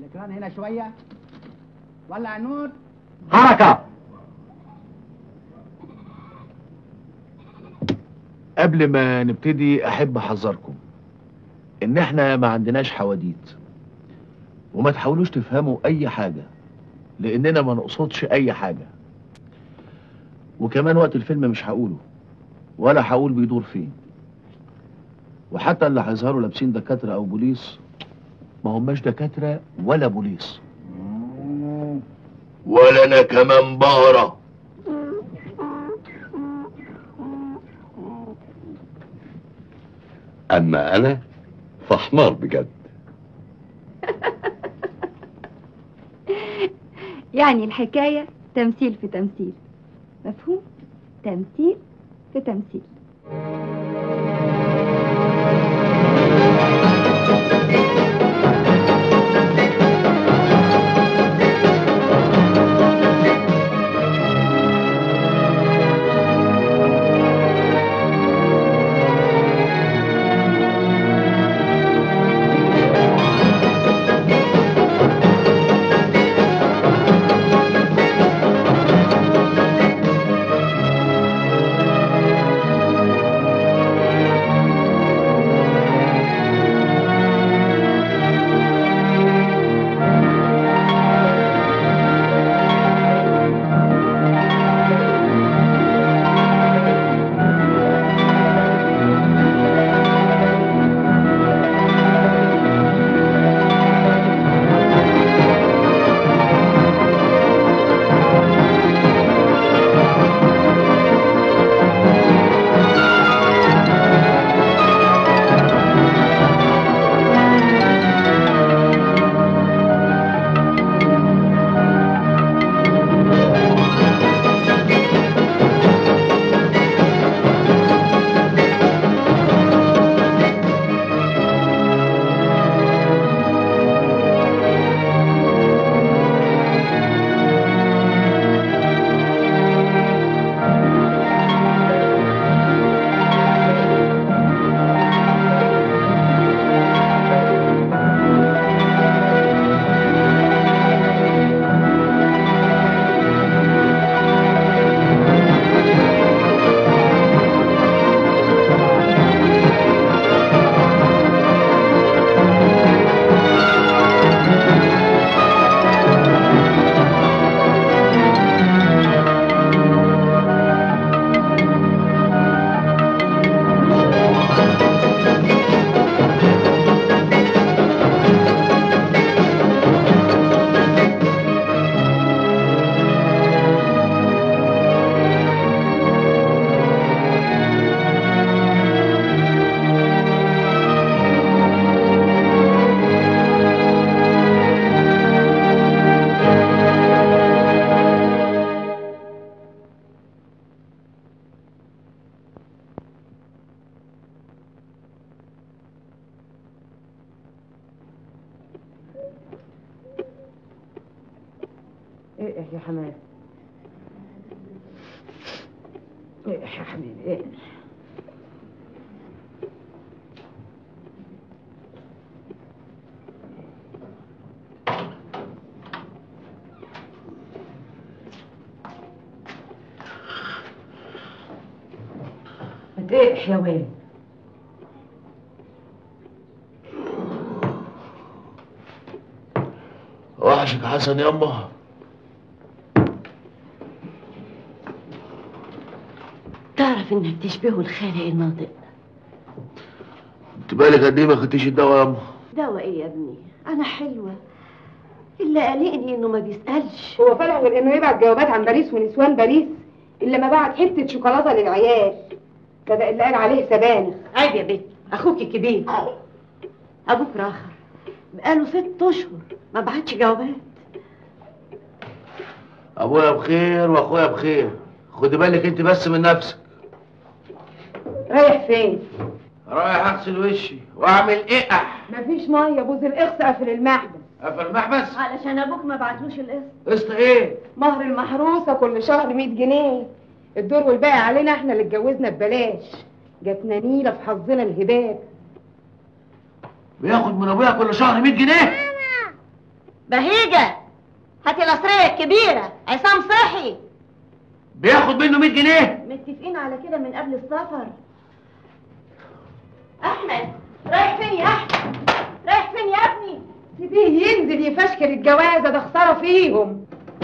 اكران هنا شويه ولع النور حركة قبل ما نبتدي احب احذركم ان احنا ما عندناش حواديت وما تحاولوش تفهموا اي حاجة لاننا ما نقصدش اي حاجة وكمان وقت الفيلم مش هقوله ولا هقول بيدور فين وحتى اللي هيظهروا لابسين دكاترة او بوليس ما هماش دكاترة ولا بوليس ولا انا كمان بقرة اما انا فحمار بجد يعني الحكاية تمثيل في تمثيل مفهوم؟ تمثيل في تمثيل ايه يا حماد ايه يا حبيبي ايه ما تقيح يا واد وحشك حسن يما تعرف انك تشبهه الخالق الناطق انت بالك قد ايه ما خدتيش الدواء يما دواء ايه يا ابني انا حلوه الا قلقني انه ما بيسالش هو فلح غير انه يبعت جوابات عن باريس ونسوان باريس الا ما بعت حته شوكولاته للعيال كده اللي قال عليه سبانخ عيب يا بنت اخوك الكبير ابوك راخر بقاله ست اشهر ما بعتش جوابات ابويا بخير واخويا بخير خدي بالك انت بس من نفسك رايح فين رايح اغسل وشي واعمل اقح مفيش ميه بوز الاخس قافل المحبس قفل المحبس علشان ابوك ما بعتلوش القسط قسط ايه مهر المحروسه كل شهر 100 جنيه الدور والباقي علينا احنا اللي اتجوزنا ببلاش جاتنا نيله في حظنا الهباب بياخد من ابويا كل شهر 100 جنيه بهيجة هاتي القصرية الكبيرة عصام صحي بياخد منه 100 جنيه متفقين على كده من قبل السفر احمد رايح فين يا احمد رايح فين يا ابني سيبيه ينزل يفشكل الجوازه ده خساره فيهم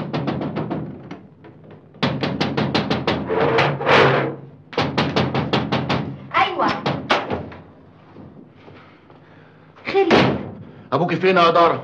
ايوه خير ابوك فين يا اداره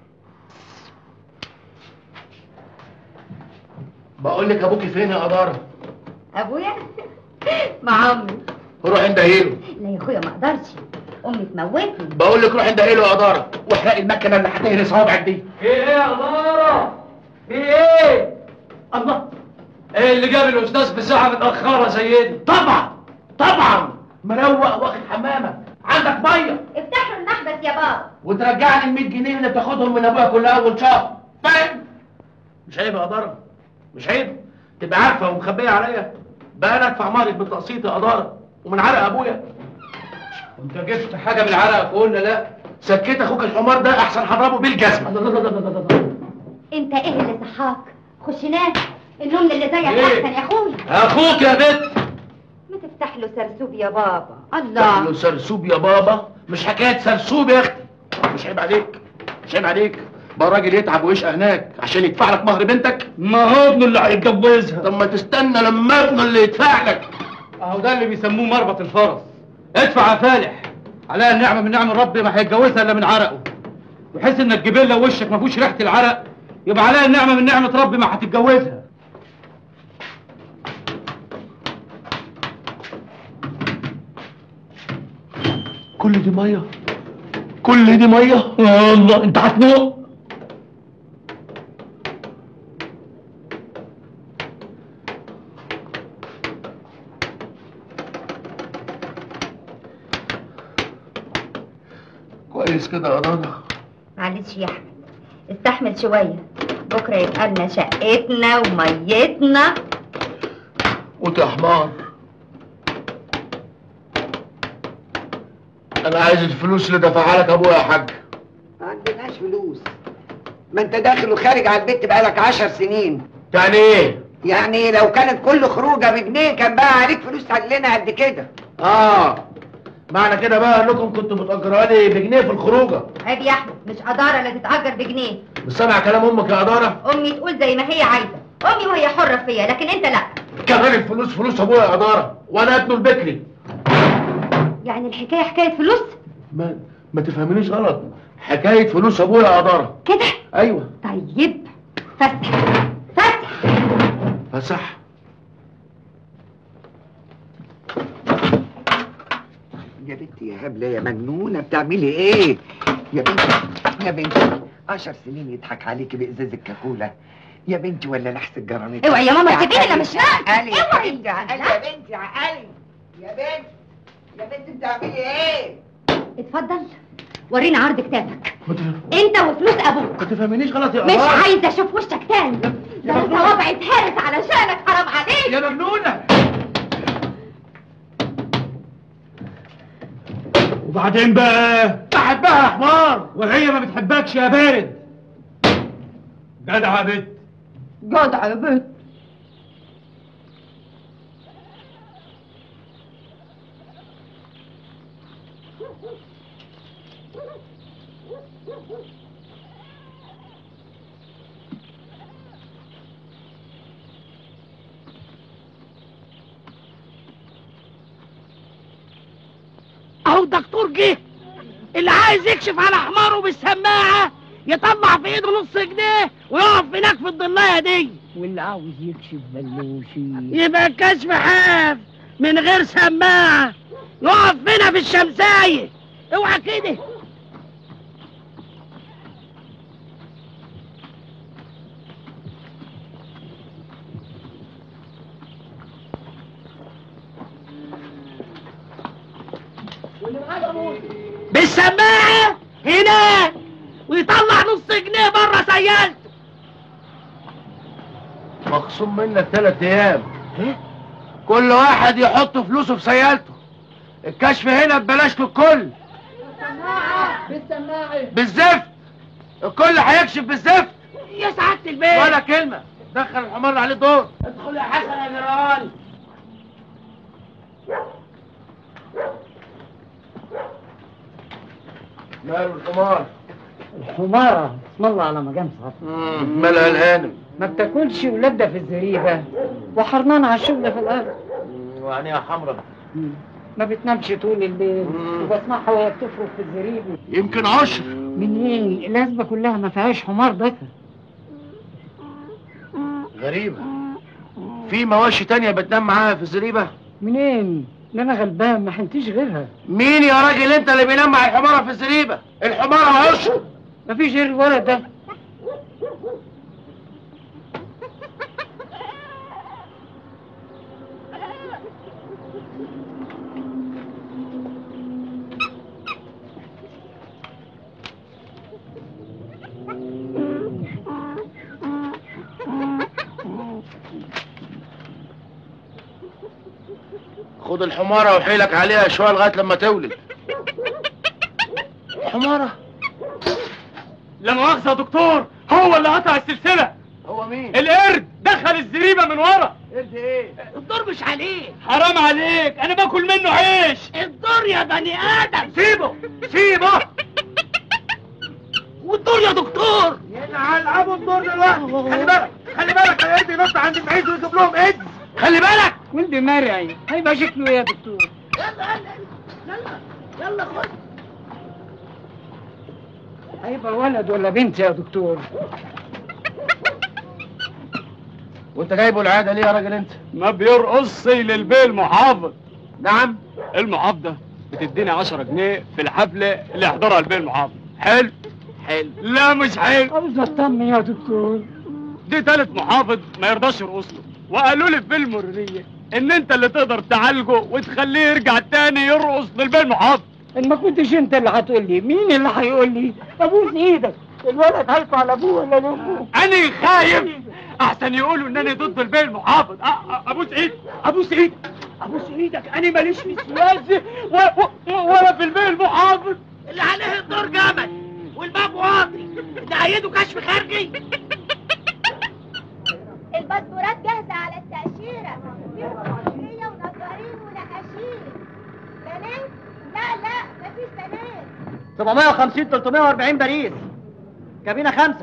بقول لك ابوك فين يا اداره ابويا مع امي روح عند هيلو لا يا اخويا ما اقدرش امي تموتني بقول لك روح عند هيلو يا اداره واحرق المكنه اللي هتهري صوابعك دي في ايه يا مارا؟ في ايه؟ الله ايه اللي جاب الاستاذ بساعة متأخرة زي دي؟ طبعا طبعا مروق واخد حمامك عندك ميه افتحوا المحبس يا بابا وترجعني ال 100 جنيه اللي بتاخدهم من ابويا كل اول شهر فاهم مش عيب يا اداره مش عيب تبقى عارفه ومخبيه عليا بقى انا ادفع مهرك بالتقسيط يا اداره ومن عرق ابويا انت جبت حاجة من عرقك وقلنا لا سكت اخوك الحمار ده احسن هضربه بالجزمه انت ايه اللي صحاك خش نام النوم اللي زيك إيه؟ احسن يا اخويا اخوك يا بت ما تفتح له سرسوب يا بابا له الله سرسوب يا بابا مش حكايه سرسوب يا اختي مش عيب عليك مش عيب عليك بقى الراجل يتعب ويشقى هناك عشان يدفع لك مهر بنتك ما هو ابنه اللي هيتجوزها طب ما تستنى لما ابنه اللي يدفع لك اهو ده اللي بيسموه مربط الفرس ادفع يا فالح عليها النعمة من نعم ربي ما هيتجوزها الا من عرقه بحيث انك جبله وشك ما فيهوش ريحة العرق يبقى عليها النعمة من نعمة ربي ما هتتجوزها كل دي ميه كل دي ميه يا الله انت هتموت كويس كده يا رنا معلش يا احمد استحمل شويه بكره يبقى لنا شقتنا وميتنا وانت يا حمار انا عايز الفلوس اللي دفعها لك ابويا يا حاج ما عندناش فلوس ما انت داخل وخارج على البيت بقالك عشر سنين يعني ايه يعني لو كانت كل خروجه بجنيه كان بقى عليك فلوس لنا قد كده اه معنى كده بقى انكم كنتوا متأجرها لي بجنيه في الخروجه عيب يا احمد مش قداره اللي تتاجر بجنيه مش سامع كلام امك يا اداره امي تقول زي ما هي عايزه امي وهي حره فيا لكن انت لا كمان الفلوس فلوس ابويا يا اداره وانا ابنه البكري يعني الحكايه حكايه فلوس ما ما تفهمنيش غلط حكايه فلوس ابويا يا اداره كده ايوه طيب فسح فسح فسح يا بنتي يا هبله يا مجنونه بتعملي ايه يا بنتي يا بنتي عشر سنين يضحك عليكي بإزاز الكاكولا يا بنتي ولا لحس الجرانيت اوعي يا ماما سيبيني انا مش ناقص عقلي يا اوعي بنتي عقلي يا بنتي عقلي يا بنتي يا بنتي بتعملي ايه اتفضل وريني عرض كتابك ما تف- انت وفلوس ابوك ما تفهمنيش غلط يا مش اداره عايزه اشوف وشك تاني ده انا صوابعي اتهرس علشانك حرام عليك يا مجنونه وبعدين بقى بحبها يا حمار وهي ما بتحبكش يا بارد جدع يا بت جدع يا بنت اهو الدكتور جه اللي عايز يكشف على حماره بالسماعه يطلع في ايده نص جنيه ويقف هناك في الضلايه دي واللي عاوز يكشف بلوشي يبقى الكشف حاف من غير سماعه يقف هنا في الشمسايه اوعى كده بالسماعه هنا ويطلع نص جنيه بره سيالته مخصوم منك ثلاث ايام كل واحد يحط فلوسه في سيالته الكشف هنا ببلاش للكل بالسماعه بالزفت الكل هيكشف بالزفت يا سعاده البيت ولا كلمه دخل الحمار اللي عليه الدور ادخل يا حسن يا جيران ماله الحمار الحمارة اسم الله على مجام صاحب مالها الهانم ما بتاكلش ولادة في الزريبة وحرنانة على الشغل في الأرض وعينيها حمرا ما بتنامش طول الليل وبسمعها وهي بتفرك في الزريبة يمكن عشر منين العزبة كلها ما فيهاش حمار ذكر غريبة في مواشي تانية بتنام معاها في الزريبة منين ده انا غلبان ما حنتيش غيرها مين يا راجل انت اللي بينام مع الحمارة في الزريبة الحمارة عشر مفيش غير الولد ده خد الحمارة وحيلك عليها شوية لغاية لما تولد حمارة لا مؤاخذة يا دكتور هو اللي قطع السلسلة هو مين؟ القرد دخل الزريبة من ورا قرد ايه؟ الدور مش عليه حرام عليك انا باكل منه عيش الدور يا بني ادم سيبه سيبه والدور يا دكتور ينعل ابو الدور دلوقتي خلي بالك خلي بالك يا قرد ينط عند المعيز ويجيب لهم ايدز خلي بالك ولد مرعي هيبقى شكله ايه يا دكتور يلا يلا يلا يلا خد هيبقى ولد ولا بنت يا دكتور وانت جايبه العادة ليه يا راجل انت؟ ما بيرقص للبيه المحافظ نعم المحافظة بتديني 10 جنيه في الحفلة اللي يحضرها البيه المحافظ حلو حلو لا مش حلو عاوز اطمن يا دكتور دي تالت محافظ ما يرضاش يرقص له وقالوا لي في المرورية ان انت اللي تقدر تعالجه وتخليه يرجع تاني يرقص للبيه المحافظ ان ما كنتش انت اللي هتقول لي مين اللي هيقول لي ابوس ايدك الولد هيقع على ابوه ولا لامه انا خايف احسن يقولوا ان انا ضد البيه المحافظ أ- أ- ابوس ايدك ابوس ايدك ابوس ايدك انا ماليش في السياسه و- و- ولا في البيه المحافظ اللي عليه الدور جمل والباب واطي ده ايده كشف خارجي الباسبورات جاهزة على التأشيرة فيهم مصرية ونجارين ونقاشين بنات؟ لا لا مفيش بنات 750 340 باريس كابينة خمسة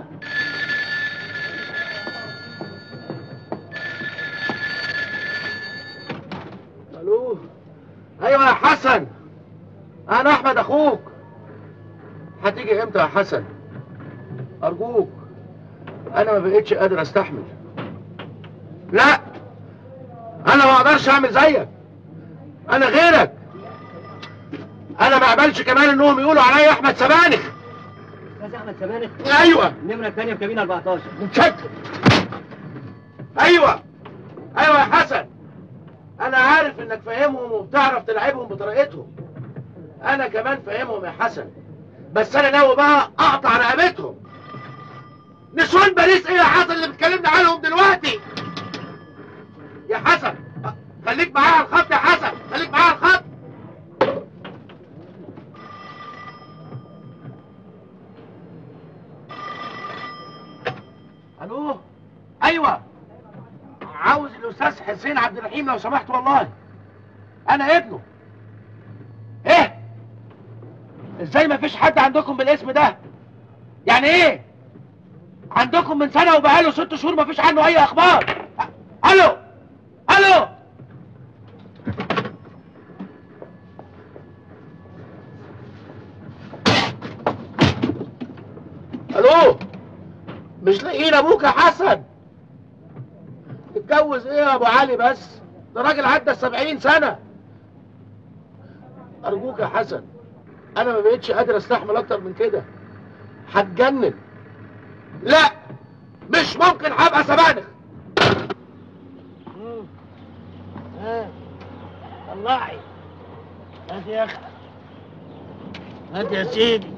الو ايوه يا حسن انا احمد اخوك هتيجي امتى يا حسن ارجوك انا ما بقتش قادر استحمل لا انا ما اقدرش اعمل زيك انا غيرك انا ما اقبلش كمان انهم يقولوا عليا احمد سبانخ استاذ احمد سبانخ ايوه النمرة الثانية في كابينة 14 متشكر ايوه ايوه يا حسن انا عارف انك فاهمهم وبتعرف تلعبهم بطريقتهم انا كمان فاهمهم يا حسن بس انا ناوي بقى اقطع رقبتهم نسوان باريس ايه يا حسن اللي بتكلمني عنهم دلوقتي يا حسن خليك معايا على الخط يا حسن خليك معايا على الخط الو ايوه عاوز الاستاذ حسين عبد الرحيم لو سمحت والله انا ابنه ايه ازاي ما فيش حد عندكم بالاسم ده يعني ايه عندكم من سنه وبقاله ست شهور ما فيش عنه اي اخبار أ- الو الو الو مش لاقيين ابوك يا حسن اتجوز ايه يا ابو علي بس ده راجل عدى السبعين سنة ارجوك يا حسن انا ما بقتش قادر استحمل اكتر من كده هتجنن لا مش ممكن هبقى سبانخ طلعي هات يا اخي هات يا سيدي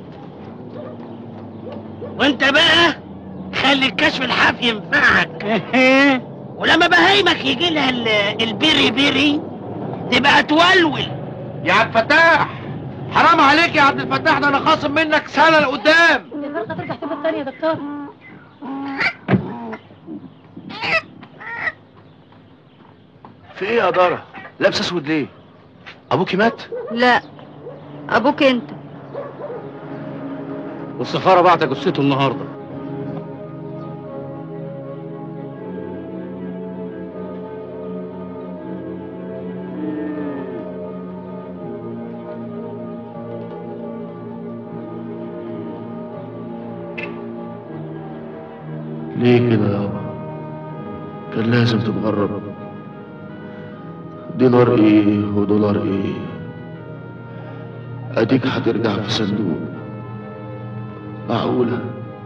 وانت بقى خلي الكشف الحافي ينفعك ولما بهايمك يجي لها ال- البيري بيري تبقى تولول يا عبد الفتاح حرام عليك يا عبد الفتاح ده انا خاصم منك سنة لقدام الفرقة ترجع تبقى تاني يا دكتور في ايه يا دارة لابسه اسود ليه ابوكي مات لا ابوك انت والسفاره بعت جثته النهارده ليه كده يابا كان لازم تتغرب دينار ايه ودولار ايه اديك هترجع في صندوق معقولة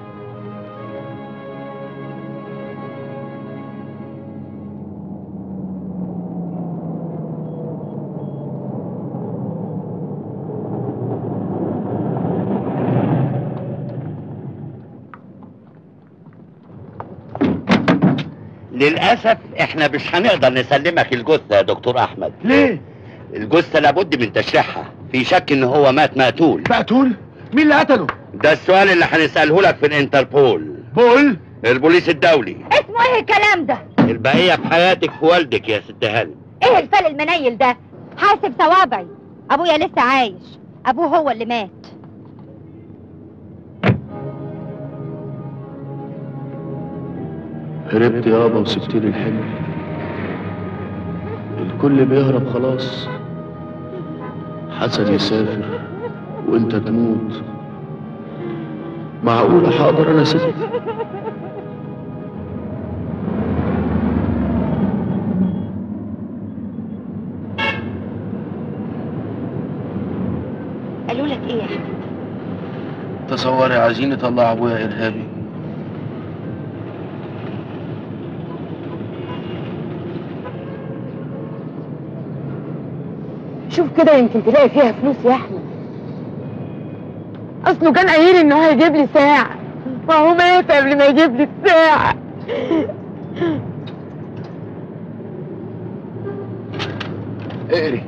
للأسف احنا مش هنقدر نسلمك الجثة يا دكتور أحمد ليه؟ الجثة لابد من تشريحها في شك ان هو مات مقتول مقتول؟ مين اللي قتله؟ ده السؤال اللي هنسأله لك في الانتربول بول؟ البوليس الدولي اسمه ايه الكلام ده البقية في حياتك في والدك يا ست هانم ايه الفل المنيل ده حاسب صوابعي ابويا لسه عايش ابوه هو اللي مات هربت يابا وسبتلي الحلم الكل بيهرب خلاص حسن يسافر وانت تموت معقول هقدر انا ست قالوا لك ايه يا احمد تصوري عايزين يطلعوا ابويا ارهابي شوف كده يمكن تلاقي فيها فلوس يا احمد اصله كان قايل انه هيجيب لي ساعة فهو مات قبل ما يجيب لي الساعة اقري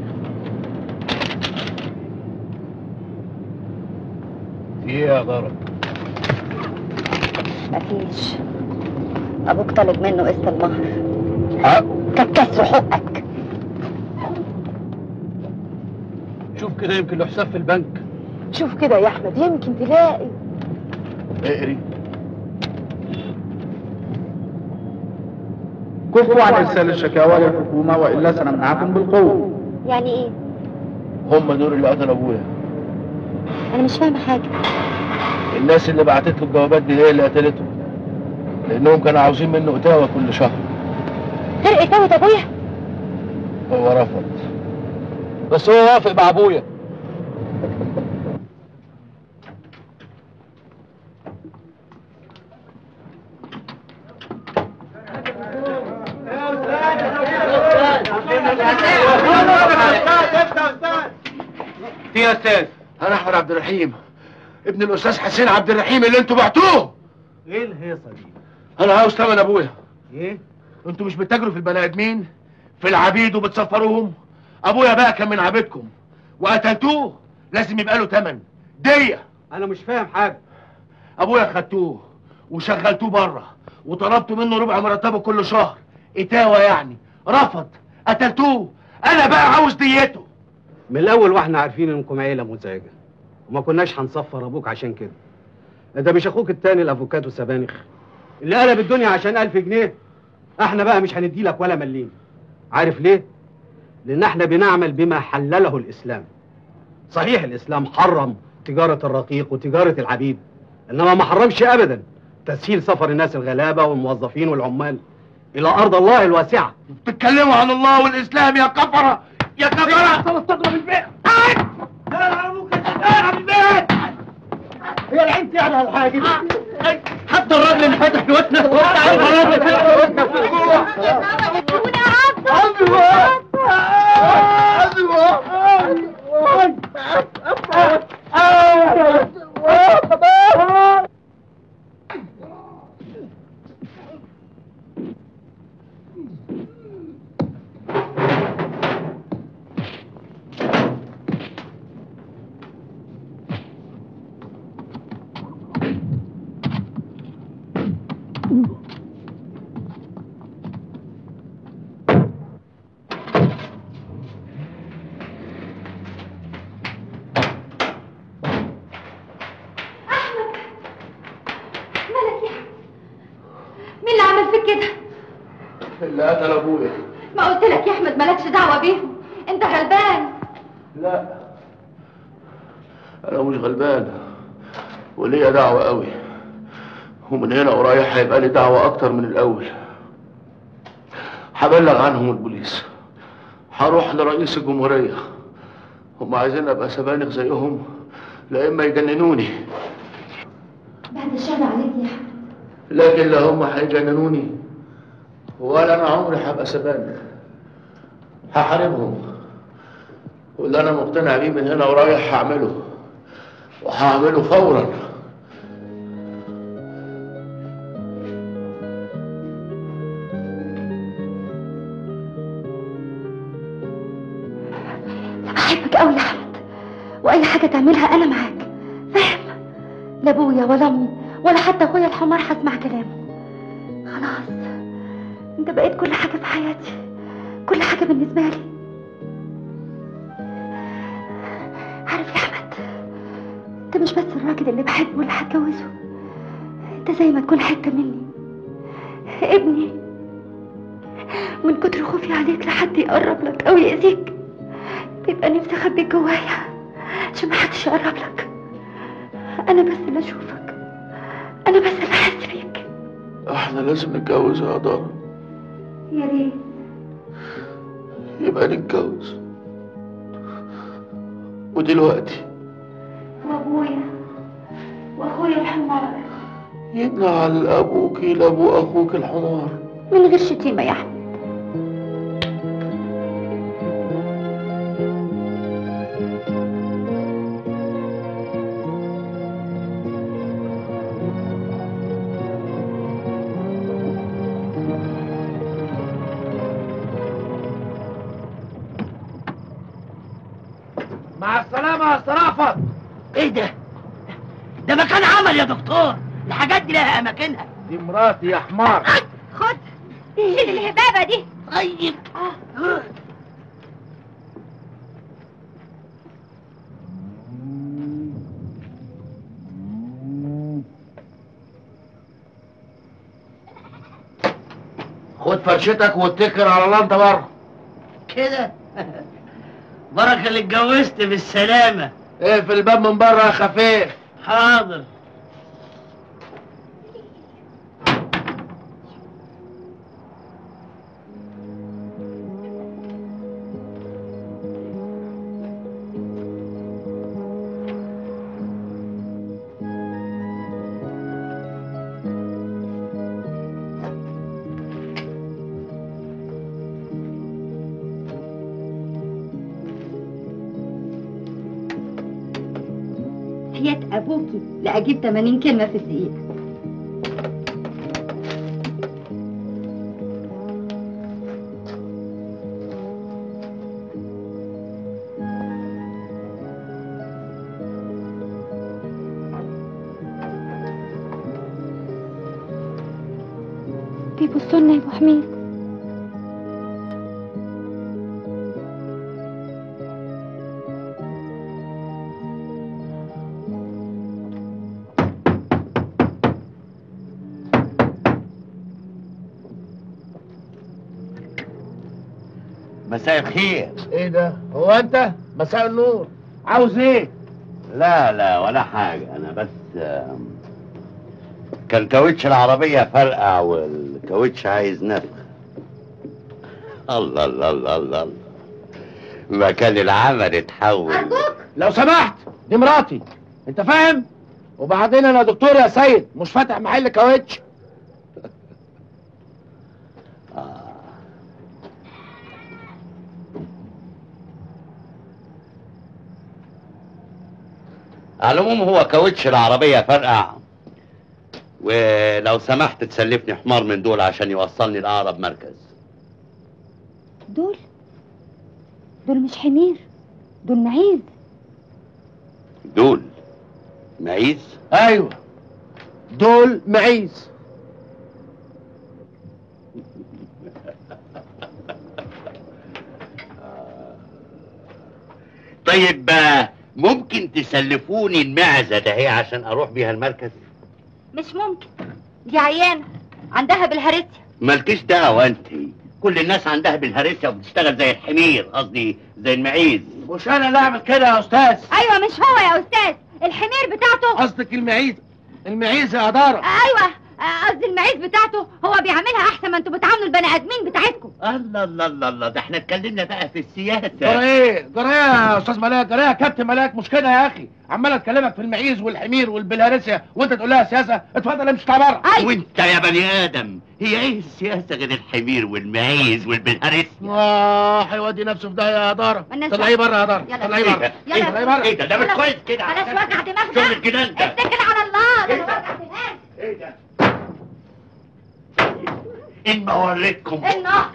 في ايه يا ضرب مفيش ابوك طالب منه قسط المهر حق كان كسر حقك شوف كده يمكن له حساب في البنك شوف كده يا احمد يمكن تلاقي اقري كفوا عن ارسال الشكاوى للحكومه والا سنمنعكم بالقوه يعني ايه هم دول اللي قتلوا ابويا انا مش فاهمه حاجه الناس اللي بعتت له الجوابات دي هي اللي قتلته لانهم كانوا عاوزين منه اتاوه كل شهر غير اتاوة ابويا هو رفض بس هو وافق مع ابويا في يا استاذ انا احمد عبد الرحيم ابن الاستاذ حسين عبد الرحيم اللي انتوا بعتوه ايه الهيصه دي انا عاوز ثمن ابويا ايه انتوا مش بتتاجروا في البني ادمين في العبيد وبتسفروهم ابويا بقى كان من عبيدكم وقتلتوه لازم يبقى له ثمن ديه انا مش فاهم حاجه ابويا خدتوه وشغلتوه بره وطلبتوا منه ربع مرتبه كل شهر اتاوه يعني رفض قتلتوه انا بقى عاوز ديته من الاول واحنا عارفين انكم عيله مزعجه وما كناش هنصفر ابوك عشان كده ده مش اخوك التاني الافوكاتو سبانخ اللي قلب الدنيا عشان ألف جنيه احنا بقى مش هندي لك ولا مليم عارف ليه لان احنا بنعمل بما حلله الاسلام صحيح الاسلام حرم تجاره الرقيق وتجاره العبيد انما ما حرمش ابدا تسهيل سفر الناس الغلابه والموظفين والعمال الى ارض الله الواسعه بتتكلموا عن الله والاسلام يا كفره يا كفره تضرب البيت هي العين يعني على الحاجه دي حتى الراجل اللي فاتح جوتنا مالك يا مين اللي عمل فيك كده اللي قتل ابويا ما قلت لك يا احمد مالكش دعوه بيهم انت غلبان لا انا مش غلبان وليا دعوة قوي ومن هنا ورايح هيبقى لي دعوة اكتر من الاول هبلغ عنهم البوليس هروح لرئيس الجمهورية هم عايزين ابقى سبانخ زيهم لا اما يجننوني بعد الشر عليك يا احمد لكن لا هم هيجننوني ولا انا عمري هبقى سبانخ هحاربهم واللي انا مقتنع بيه من هنا ورايح هعمله وهعمله فورا بحبك قوي يا احمد واي حاجه تعملها انا معاك فاهم لا ابويا ولا امي ولا حتى اخويا الحمار هسمع كلامه خلاص انت بقيت كل حاجه في حياتي كل حاجه بالنسبه لي عارف يا احمد انت مش بس الراجل اللي بحبه واللي هتجوزه انت زي ما تكون حته مني ابني من كتر خوفي عليك لحد يقرب لك او يأذيك بيبقى نفسي اخبيك جوايا عشان محدش يقرب لك انا بس اللي اشوفك انا بس اللي احس بيك احنا لازم نتجوز يا دارا يا ريت يبقى نتجوز ودلوقتي وابويا واخويا الحمار يجعل ابوك لابو اخوك الحمار من غير شتيمه يا احمد مع السلامة يا صرافة ايه ده؟ ده مكان عمل يا دكتور الحاجات دي لها اماكنها دي مراتي يا حمار خد شيل الهبابه دي طيب خد فرشتك واتكل على الله انت بره كده بركة اللي اتجوزت بالسلامة اقفل الباب من بره يا خفيف حاضر حياة ابوكي لاجيب 80 كلمه في الدقيقه بيبصوا لنا يا ابو حميد مساء الخير ايه ده هو انت مساء النور عاوز ايه؟ لا لا ولا حاجة أنا بس آم، كان كاوتش العربية فرقع والكاوتش عايز نفخ الله الله الله الله الله. مكان العمل اتحول لو سمحت دي مراتي انت فاهم؟ وبعدين انا دكتور يا سيد مش فاتح محل كاوتش على العموم هو كاوتش العربية فرقع ولو سمحت تسلفني حمار من دول عشان يوصلني لأقرب مركز دول دول مش حمير دول معيز دول معيز ايوه دول معيز طيب آه، ممكن تسلفوني المعزه ده هي عشان اروح بيها المركز مش ممكن دي عيانة عندها بالهرسيا مالكيش دعوه انت كل الناس عندها بالهرسه وبتشتغل زي الحمير قصدي زي المعيز مش انا اللي اعمل كده يا استاذ ايوه مش هو يا استاذ الحمير بتاعته قصدك المعيز المعيز يا دارة ايوه آه، قصدي المعيز بتاعته هو بيعملها احسن ما انتوا بتعاملوا البني ادمين بتاعتكم الله الله الله الله ده احنا اتكلمنا بقى في السياسه جرى ايه جرى ايه يا استاذ ملاك جرى ايه يا كابتن ملاك مش كده يا اخي عمال اتكلمك في المعيز والحمير والبلهارسيا وانت تقول لها سياسه اتفضل امشي تعال بره وانت يا بني ادم هي ايه السياسه غير الحمير والمعيز والبلهارس اه هيودي نفسه في ده يا دارة مالناش طلعيه دعوة. بره يا دارة يلا. طلعيه بره يلا. طلعيه بره ايه ده ده مش خلاص. كويس كده بلاش وجع دماغ شغل ده كده انت اتكل على الله ده أنا وجع دماغ ايه ده ان ما وريتكم النار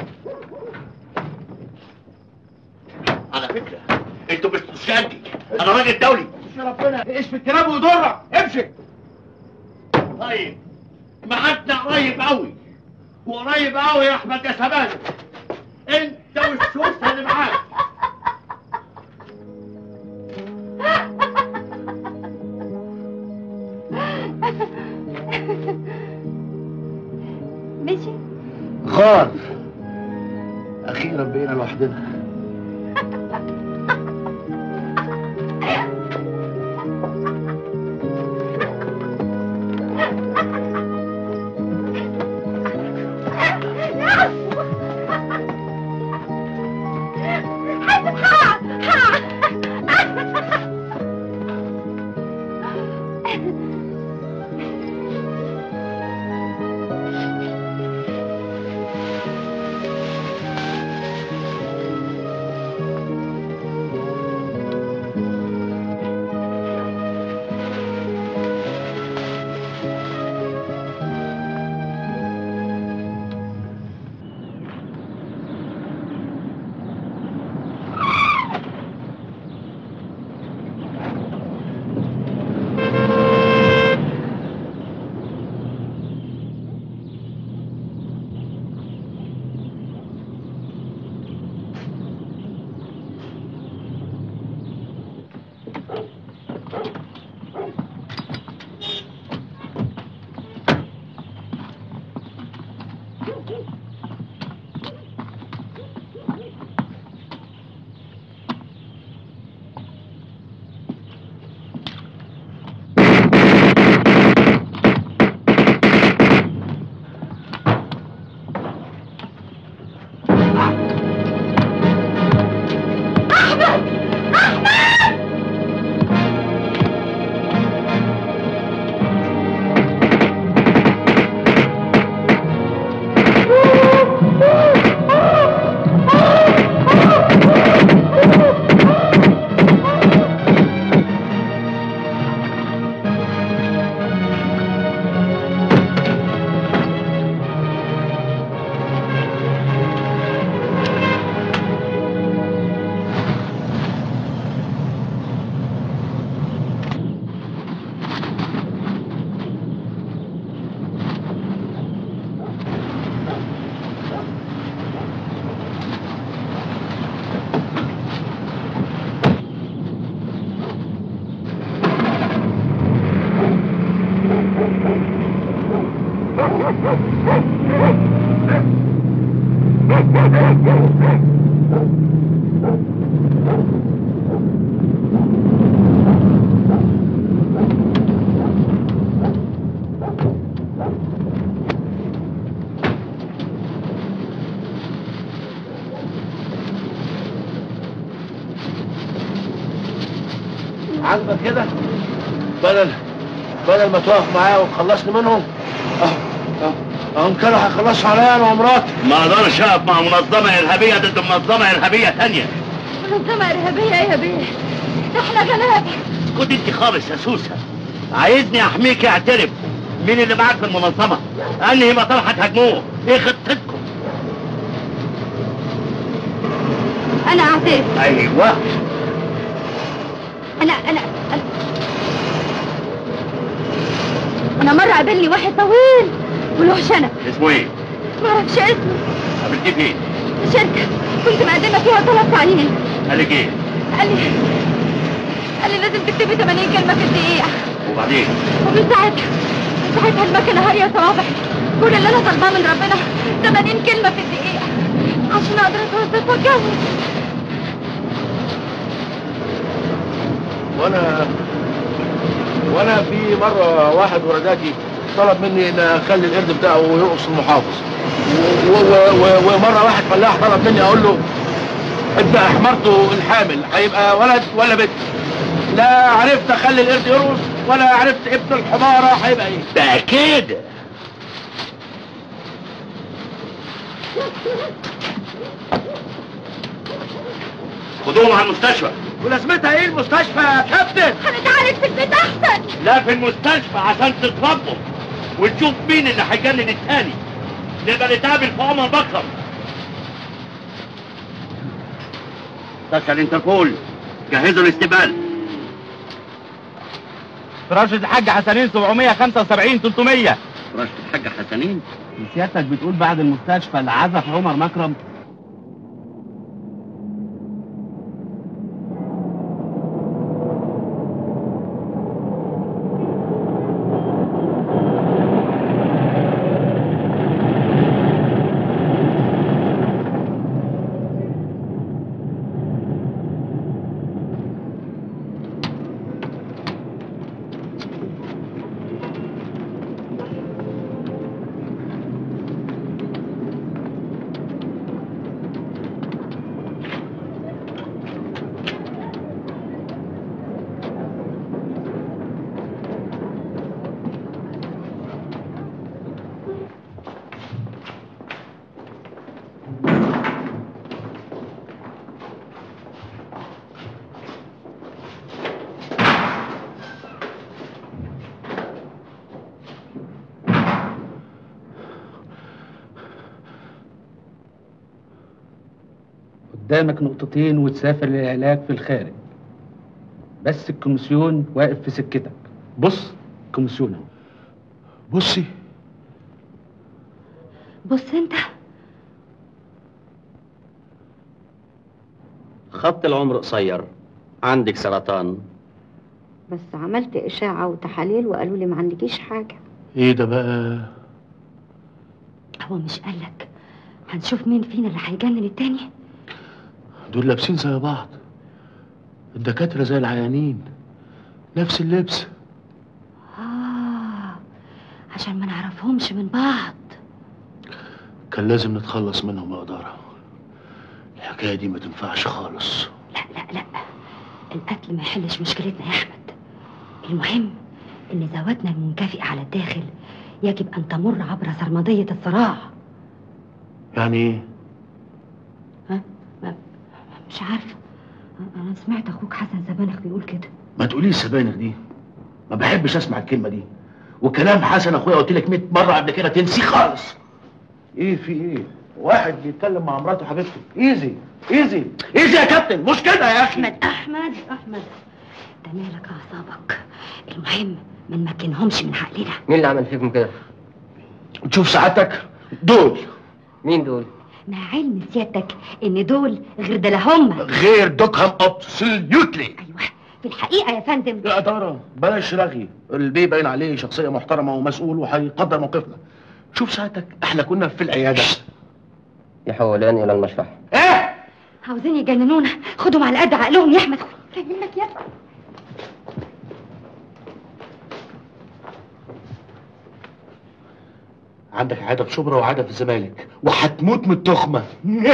على فكره انتوا مش مشاهدي انا راجل دولي يا ربنا ايش في الكلام ويضرك امشي طيب ميعادنا قريب قوي وقريب قوي يا احمد يا سبانه انت والسوسه اللي معاك مشي غار اخيرا بقينا لوحدنا عاجبك كده بدل بدل ما تقف معايا وتخلصني منهم اهو اهو اهم كانوا هيخلصوا عليا انا ومراتي ما اقدرش اقف مع منظمه ارهابيه ضد منظمه ارهابيه تانية منظمة إرهابية يا بيه ده احنا غلابة اسكت انت خالص يا سوسه عايزني احميك اعترف مين اللي معاك في المنظمه انهي مطار هتهاجموه ايه خطتكم أنا أعترف ايوه أنا أنا أنا أنا مرة قابلني واحد طويل وله شنب اسمه ايه معرفش اسمه قابلتيه فين شركة كنت مقدمة فيها طلب تعيين قال لك ايه قال لي قال لي لازم تكتبي 80 كلمة في الدقيقة وبعدين ومن ساعتها من ساعتها المكنة هارية صوابعي كل اللي أنا طالباه من ربنا 80 كلمة في الدقيقة عشان أقدر أتوظف وأتجوز وانا وانا في مره واحد ورداتي طلب مني ان اخلي القرد بتاعه يرقص المحافظ و- و- و- ومره واحد فلاح طلب مني اقول له ابن احمرته الحامل هيبقى ولد ولا بنت لا عرفت اخلي القرد يرقص ولا عرفت ابن الحماره هيبقى ايه ده كده خدوهم على المستشفى ولازمتها ايه المستشفى يا كابتن هنتعالج في البيت أحسن لا في المستشفى عشان تتربوا ونشوف مين اللي هيجنن التاني نبقى نتقابل في عمر بكر مستشفى الانتربول جهزوا الاستقبال رشد الحاج حسنين 775 300 رشد الحاج حسنين سيادتك بتقول بعد المستشفى اللي عزف عمر مكرم قدامك نقطتين وتسافر للعلاج في الخارج بس الكوميسيون واقف في سكتك بص كوميسيون اهو بصي بص أنت خط العمر قصير عندك سرطان بس عملت إشاعة وتحاليل وقالوا لي ما عندكيش حاجة ايه ده بقى هو مش قالك هنشوف مين فينا اللي هيجنن التاني دول لابسين زي بعض الدكاترة زي العيانين نفس اللبس آه عشان ما نعرفهمش من بعض كان لازم نتخلص منهم يا إدارة الحكاية دي ما تنفعش خالص لا لا لا القتل ما يحلش مشكلتنا يا أحمد المهم إن ذواتنا المنكفئة على الداخل يجب أن تمر عبر سرمدية الصراع يعني ايه ها؟ ما- مش عارفة أنا سمعت أخوك حسن زبانخ بيقول كده ما تقوليش سبانخ دي ما بحبش اسمع الكلمة دي وكلام حسن اخويا قلت لك 100 مرة قبل كده تنسيه خالص ايه في ايه واحد بيتكلم مع مراته حبيبته ايزي ايزي ايزي يا كابتن مش كده يا اخي أحمد أحمد أحمد ده مالك أعصابك المهم ما نمكنهمش من عقلنا مين اللي عمل فيكم كده؟ تشوف سعادتك دول مين دول؟ مع علم سيادتك إن دول غير ده لا هم غير دوكهم ابسوليوتلي أيوه في الحقيقة يا فندم يا إدارة بلاش رغي البي باين عليه شخصية محترمة ومسؤول وهيقدر موقفنا شوف ساعتك احنا كنا في العيادة يحولان إلى المشرحة ايه عاوزين يجننونا خدهم على قد عقلهم يا أحمد فهمك يا عندك عادة في شبرا وعادة في الزمالك وهتموت من التخمة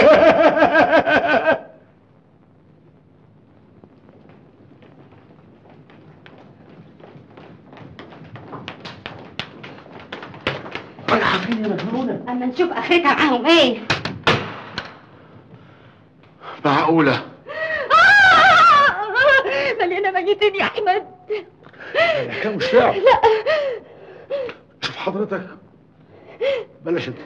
رايحة فين يا مجنونة؟ أما نشوف آخرتها معاهم إيه معقولة مليانة ميتين يا أحمد الحكاية مش لعب لا شوف حضرتك بلاش انت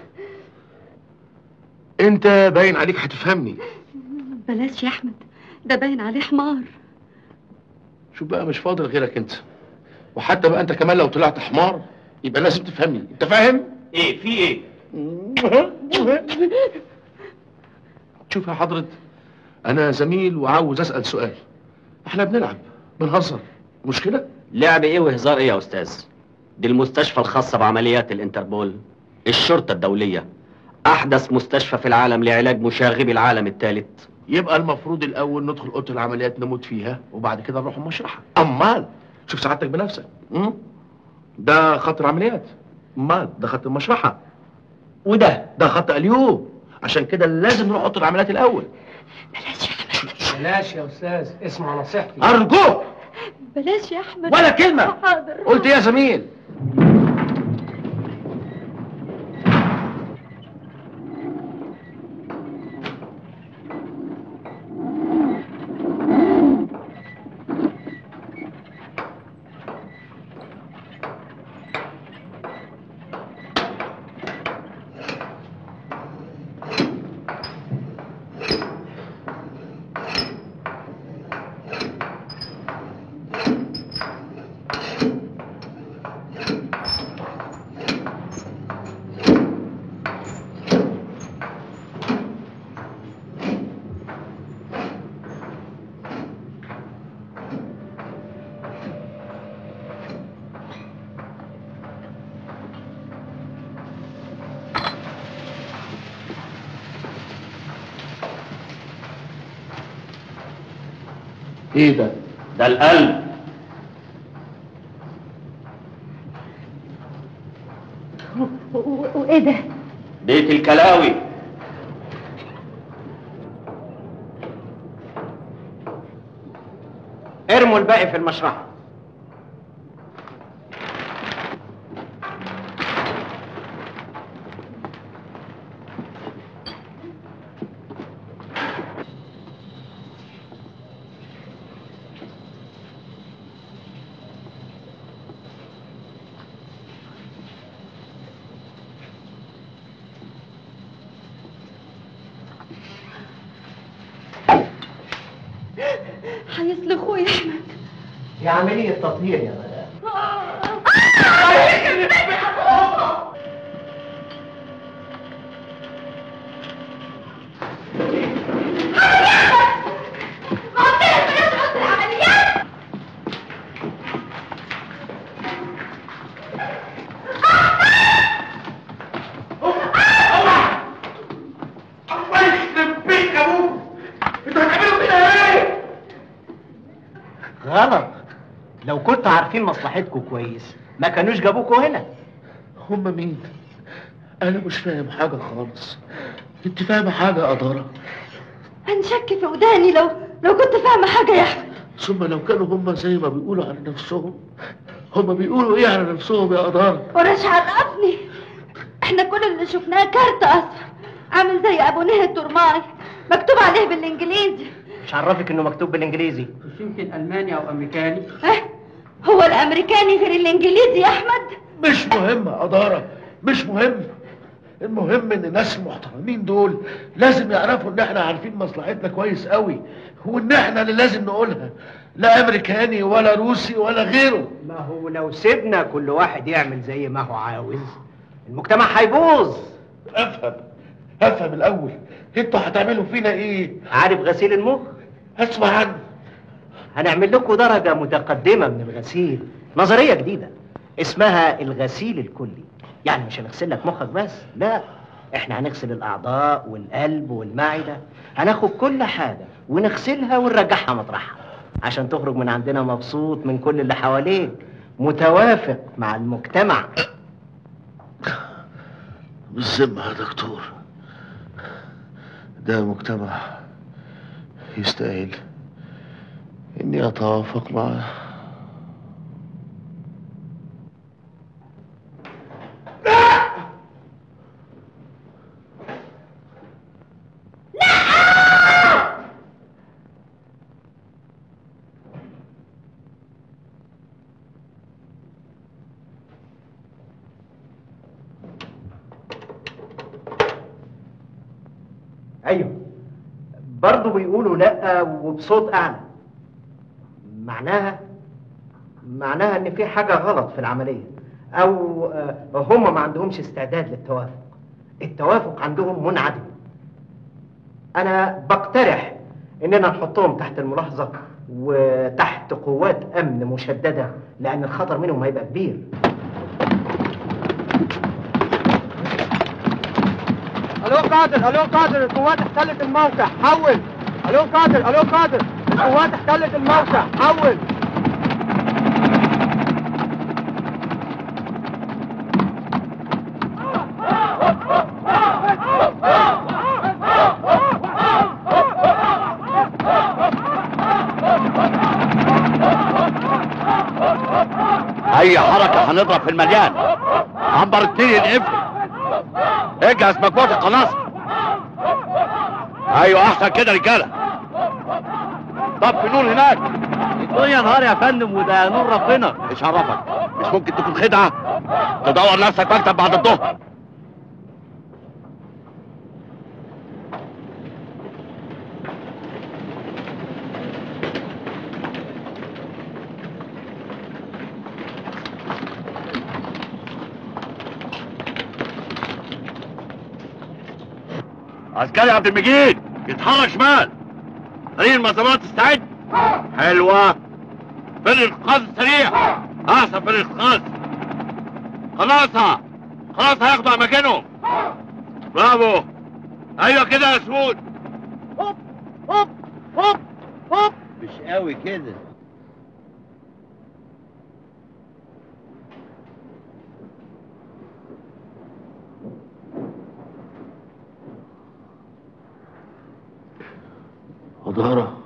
انت باين عليك هتفهمني بلاش يا أحمد ده باين عليه حمار شوف بقى مش فاضل غيرك انت وحتى بقى انت كمان لو طلعت حمار يبقى لازم تفهمني انت فاهم ايه في ايه شوف يا حضرة انا زميل وعاوز اسال سؤال احنا بنلعب بنهزر مش كده لعب ايه وهزار ايه يا استاذ دي المستشفى الخاصة بعمليات الانتربول الشرطة الدولية احدث مستشفى في العالم لعلاج مشاغبي العالم الثالث يبقى المفروض الاول ندخل اوضه العمليات نموت فيها وبعد كده نروح المشرحه امال شوف سعادتك بنفسك م? ده خط العمليات امال ده خط المشرحه وده ده خط اليوم عشان كده لازم نروح اوضه العمليات الاول بلاش يا استاذ اسمع نصيحتي ارجوك بلاش يا احمد ولا كلمه حاضر قلت إيه يا زميل ايه ده ده القلب و- و- وايه ده بيت الكلاوي ارموا الباقي في المشرحة هيسلخوه يا احمد دي عملية تطهير يا مدام غلط لو كنتوا عارفين مصلحتكم كويس ما كانوش جابوكوا هنا هم مين انا مش فاهم حاجه خالص انت فاهمه حاجه يا قداره هنشك في وداني لو لو كنت فاهمه حاجه يا احمد ثم لو كانوا هم زي ما بيقولوا على نفسهم هم بيقولوا ايه على نفسهم يا قداره ورش عرفني احنا كل اللي شفناه كارت اصفر عامل زي ابو نهي الترماي مكتوب عليه بالانجليزي مش عرفك انه مكتوب بالانجليزي مش يمكن الماني او امريكاني اه هو الامريكاني غير الانجليزي يا احمد مش مهم يا قداره مش مهم المهم ان الناس المحترمين دول لازم يعرفوا ان احنا عارفين مصلحتنا كويس قوي وان احنا اللي لازم نقولها لا امريكاني ولا روسي ولا غيره ما هو لو سيبنا كل واحد يعمل زي ما هو عاوز المجتمع هيبوظ افهم افهم الاول انتوا هتعملوا فينا ايه عارف غسيل المخ اسمع عنه هنعمل لكم درجة متقدمة من الغسيل نظرية جديدة اسمها الغسيل الكلي يعني مش هنغسل لك مخك بس لا احنا هنغسل الاعضاء والقلب والمعدة هناخد كل حاجة ونغسلها ونرجعها مطرحها عشان تخرج من عندنا مبسوط من كل اللي حواليك متوافق مع المجتمع بالذمة يا دكتور ده مجتمع يستاهل اني اتوافق معه ايوه برضه بيقولوا لا وبصوت اعلى معناها معناها ان في حاجه غلط في العمليه او آه، هم ما عندهمش استعداد للتوافق التوافق عندهم منعدم انا بقترح اننا نحطهم تحت الملاحظه وتحت قوات امن مشدده لان الخطر منهم هيبقى كبير الو قادر الو قادر القوات احتلت الموقع حول الو قادر الو قادر القوات احتلت الموقع حول اي حركة هنضرب في المليان عنبر اتنين ينقفل اجهز مجموعة القناصة ايوه احسن كده رجالة طب في نور هناك الدنيا نهار يا فندم وده نور ربنا ايش عرفك مش ممكن تكون خدعة تدور نفسك مكتب بعد الظهر عسكري عبد المجيد يتحرك شمال فريق المظلات استعد حلوة فريق الانقاذ السريع احسن فريق الانقاذ خلاص خلاص هياخدوا اماكنهم برافو ايوه كده يا سود هوب هوب هوب هوب مش قوي كده هدارة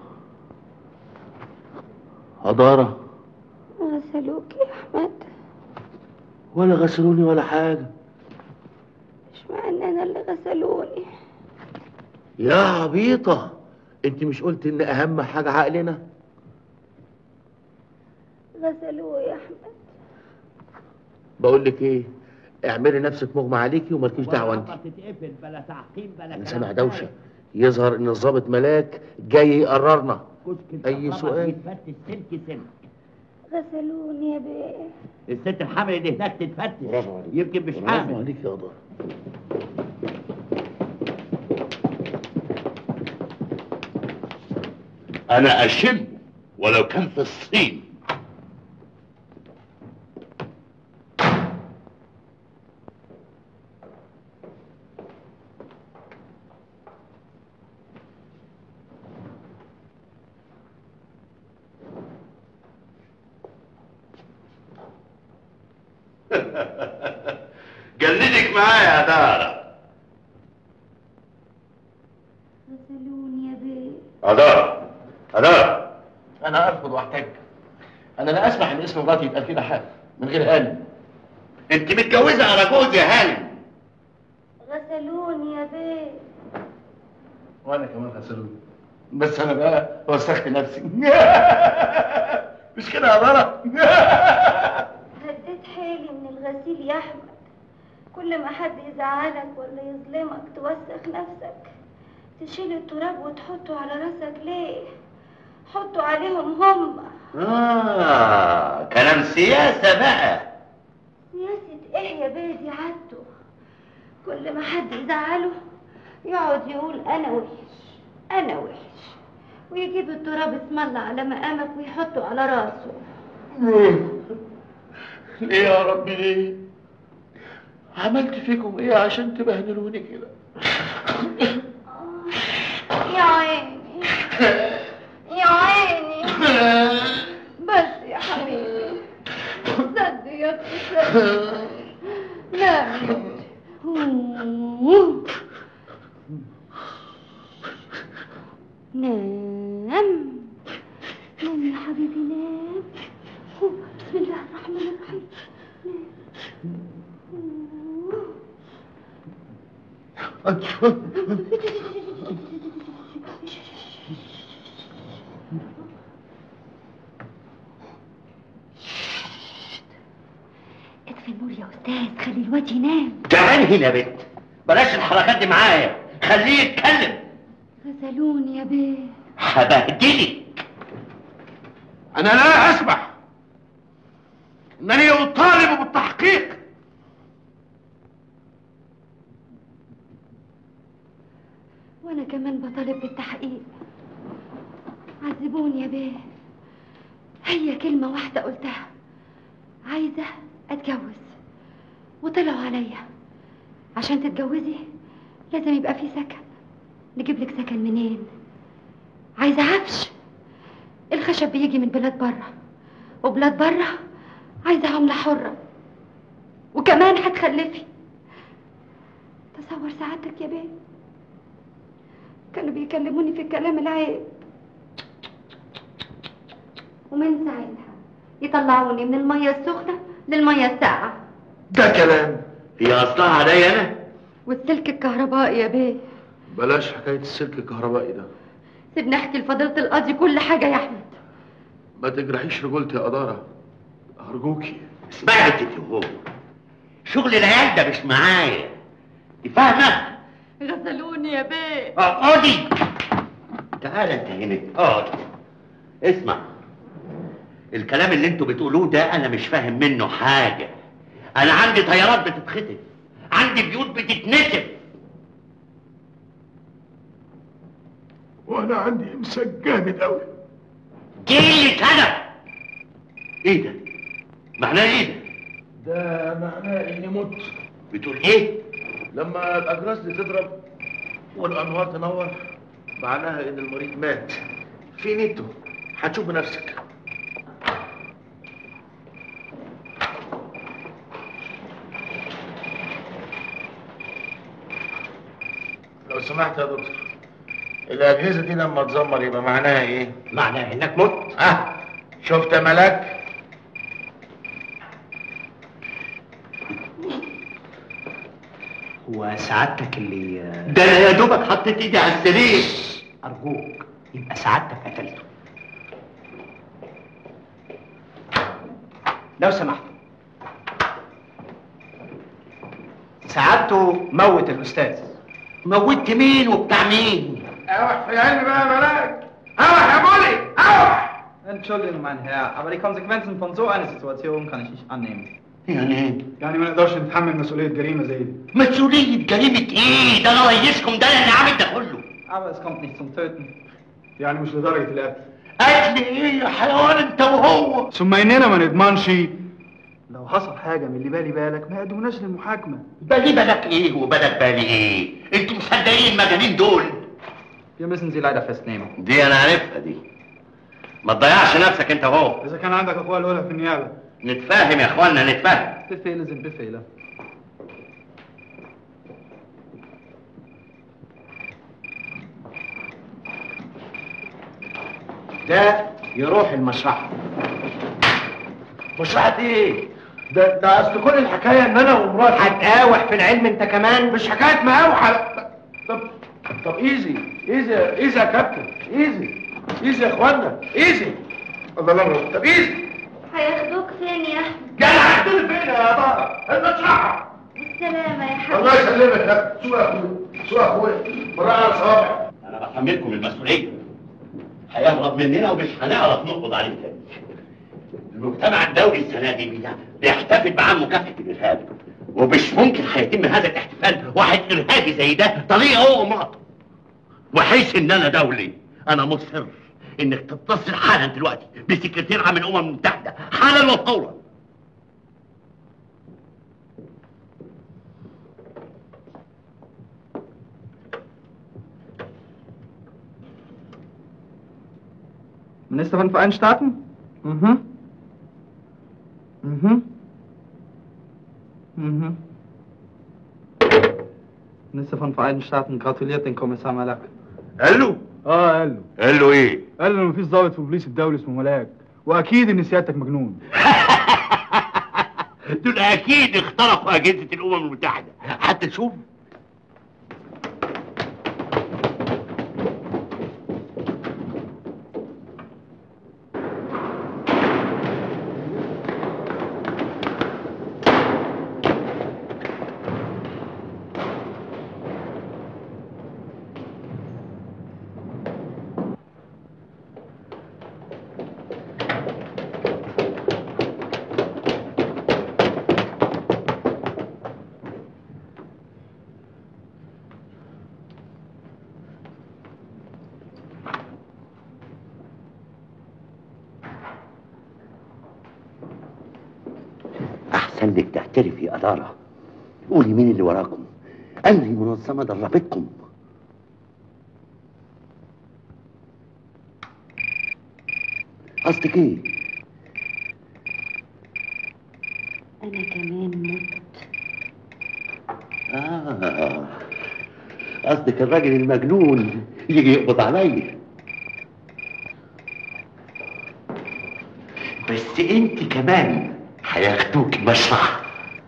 هدارة غسلوك يا احمد ولا غسلوني ولا حاجة مش مع ان انا اللي غسلوني يا عبيطة انت مش قلت ان اهم حاجة عقلنا غسلوه يا احمد بقول لك ايه اعملي نفسك مغمى عليكي ومالكيش دعوة انت تتقفل بلا تعقيم بلا انا سامع دوشة يظهر ان الضابط ملاك جاي يقررنا كشك اي سؤال يتفتش سلك سلك غسلوني يا بيه الست الحامل اللي هناك تتفتش برافو عليك يمكن مش برافو حامل عليك يا قدر انا اشم ولو كان في الصين جلدك معايا يا دارة غسلوني يا بيه أدارة أدارة انا ارفض واحتج انا لا اسمح ان اسم مراتي يبقى كده حاجة من غير هانم انت متجوزة على جوز يا هانم غسلوني يا بيه وانا كمان غسلوني بس انا بقى وسخت نفسي مش كده يا دارة هديت حيلي من الغسيل يا احمد كل ما حد يزعلك ولا يظلمك توسخ نفسك تشيل التراب وتحطه على راسك ليه حطه عليهم هم آه كلام سياسة بقى سياسة ايه يا بيدي عدو كل ما حد يزعله يقعد يقول انا وحش انا وحش ويجيب التراب اسم الله على مقامك ويحطه على راسه ليه يا ربي ليه عملت فيكم ايه عشان تبهدلوني كده يا عيني يا عيني بس يا حبيبي صد يا ابني صد نام نام نام يا حبيبي نام بسم الله الرحمن الرحيم اطفي النور يا استاذ خلي الواد ينام تعالي هنا يا بنت بلاش الحركات دي معايا خليه يتكلم غسلوني يا بيه هبهدلك انا لا اسمح انني اطالب بالتحقيق وانا كمان بطالب بالتحقيق عذبوني يا بيه هي كلمة واحدة قلتها عايزة اتجوز وطلعوا عليا عشان تتجوزي لازم يبقى في سكن نجيب لك سكن منين عايزة عفش الخشب بيجي من بلاد بره وبلاد بره عايزة عملة حرة وكمان هتخلفي تصور سعادتك يا بيه كانوا بيكلموني في الكلام العيب ومن ساعتها يطلعوني من المية السخنة للمية الساقعة ده كلام هي اصلها عليا انا والسلك الكهربائي يا بيه بلاش حكايه السلك الكهربائي ده سيبني احكي لفضيلة القاضي كل حاجة يا احمد ما تجرحيش رجولتي يا قداره ارجوكي اسمعي يا تيتي هو شغل العيال ده مش معايا انت فاهمه غسلوني يا بيه اقعدي تعالى انت هنا اقعد اسمع الكلام اللي انتوا بتقولوه ده انا مش فاهم منه حاجه انا عندي طيارات بتتخطف عندي بيوت بتتنسف وانا عندي امساك جامد قوي جيلي كده ايه ده معناه ايه ده ده معناه اني مت بتقول ايه لما الاجراس دي تضرب والانوار تنور معناها ان المريض مات في نيته هتشوف بنفسك لو سمحت يا دكتور الاجهزه دي لما تزمر يبقى معناها ايه معناها انك مت اه شفت يا ملاك هو سعادتك اللي ده انا يا دوبك حطيت ايدي على السرير ارجوك يبقى سعادتك قتلته لو سمحت سعادته موت الاستاذ موتت مين وبتاع مين اوح في علمي بقى يا ملاك اوح يا بولي اوح Entschuldigung, mein Herr, aber die Konsequenzen von so einer Situation kann ich nicht annehmen. يعني ايه يعني ما نقدرش نتحمل مسؤولية جريمة زي دي مسؤولية جريمة ايه ده انا ريسكم ده اللي عامل ده كله Aber es kommt nicht zum Töten. يعني مش لدرجة القتل قتل ايه يا حيوان انت وهو ثم اننا ما نضمنش لو حصل حاجة من اللي بالي بالك ما يقدموناش للمحاكمة بالي بالك ايه وبالك بالي ايه انتوا مصدقين المجانين دول Wir müssen sie leider festnehmen. دي انا عارفها دي ما تضيعش نفسك انت وهو إذا كان عندك أخويا الأولى في النيابة نتفاهم يا اخوانا نتفاهم Befehle sind Befehle. ده يروح المشرحة مشرحة ايه؟ ده ده اصل كل الحكايه ان انا ومراتي هتقاوح في العلم انت كمان مش حكايه مقاوحه لا. طب طب ايزي ايزي ايزي يا كابتن ايزي ايزي يا اخوانا ايزي الله الله طب ايزي هياخدوك فين يا احمد جاي هتدل فين يا بابا المشرحه بالسلامة يا حبيبي الله يسلمك يا سوق يا اخويا سوق يا اخويا براءة على صوابع انا بحملكم المسؤوليه هيهرب مننا ومش هنعرف نقبض عليه تاني المجتمع الدولي السنه دي بي- بيحتفل بعام مكافحه الارهاب ومش ممكن هيتم هذا الاحتفال واحد ارهابي زي ده طريقه هو ومراته وحيث ان انا دولي انا مصر انك تتصل حالا دلوقتي بسكرتير عام الامم المتحده حالا وفورا Minister von Vereinigten Staaten? Mhm. Mhm. Mhm. Minister von Vereinigten Staaten gratuliert den Kommissar Malak. قال له اه قال له قال له ايه قال له مفيش ضابط في البوليس الدولي اسمه ملاك واكيد ان سيادتك مجنون دول اكيد اخترقوا اجهزه الامم المتحده حتى شوف عايزك تعترفي أدارة قولي مين اللي وراكم أنهي منظمة دربتكم قصدك ايه؟ انا كمان مت آه قصدك الراجل المجنون يجي يقبض عليا بس انت كمان هياخدوك المشرحة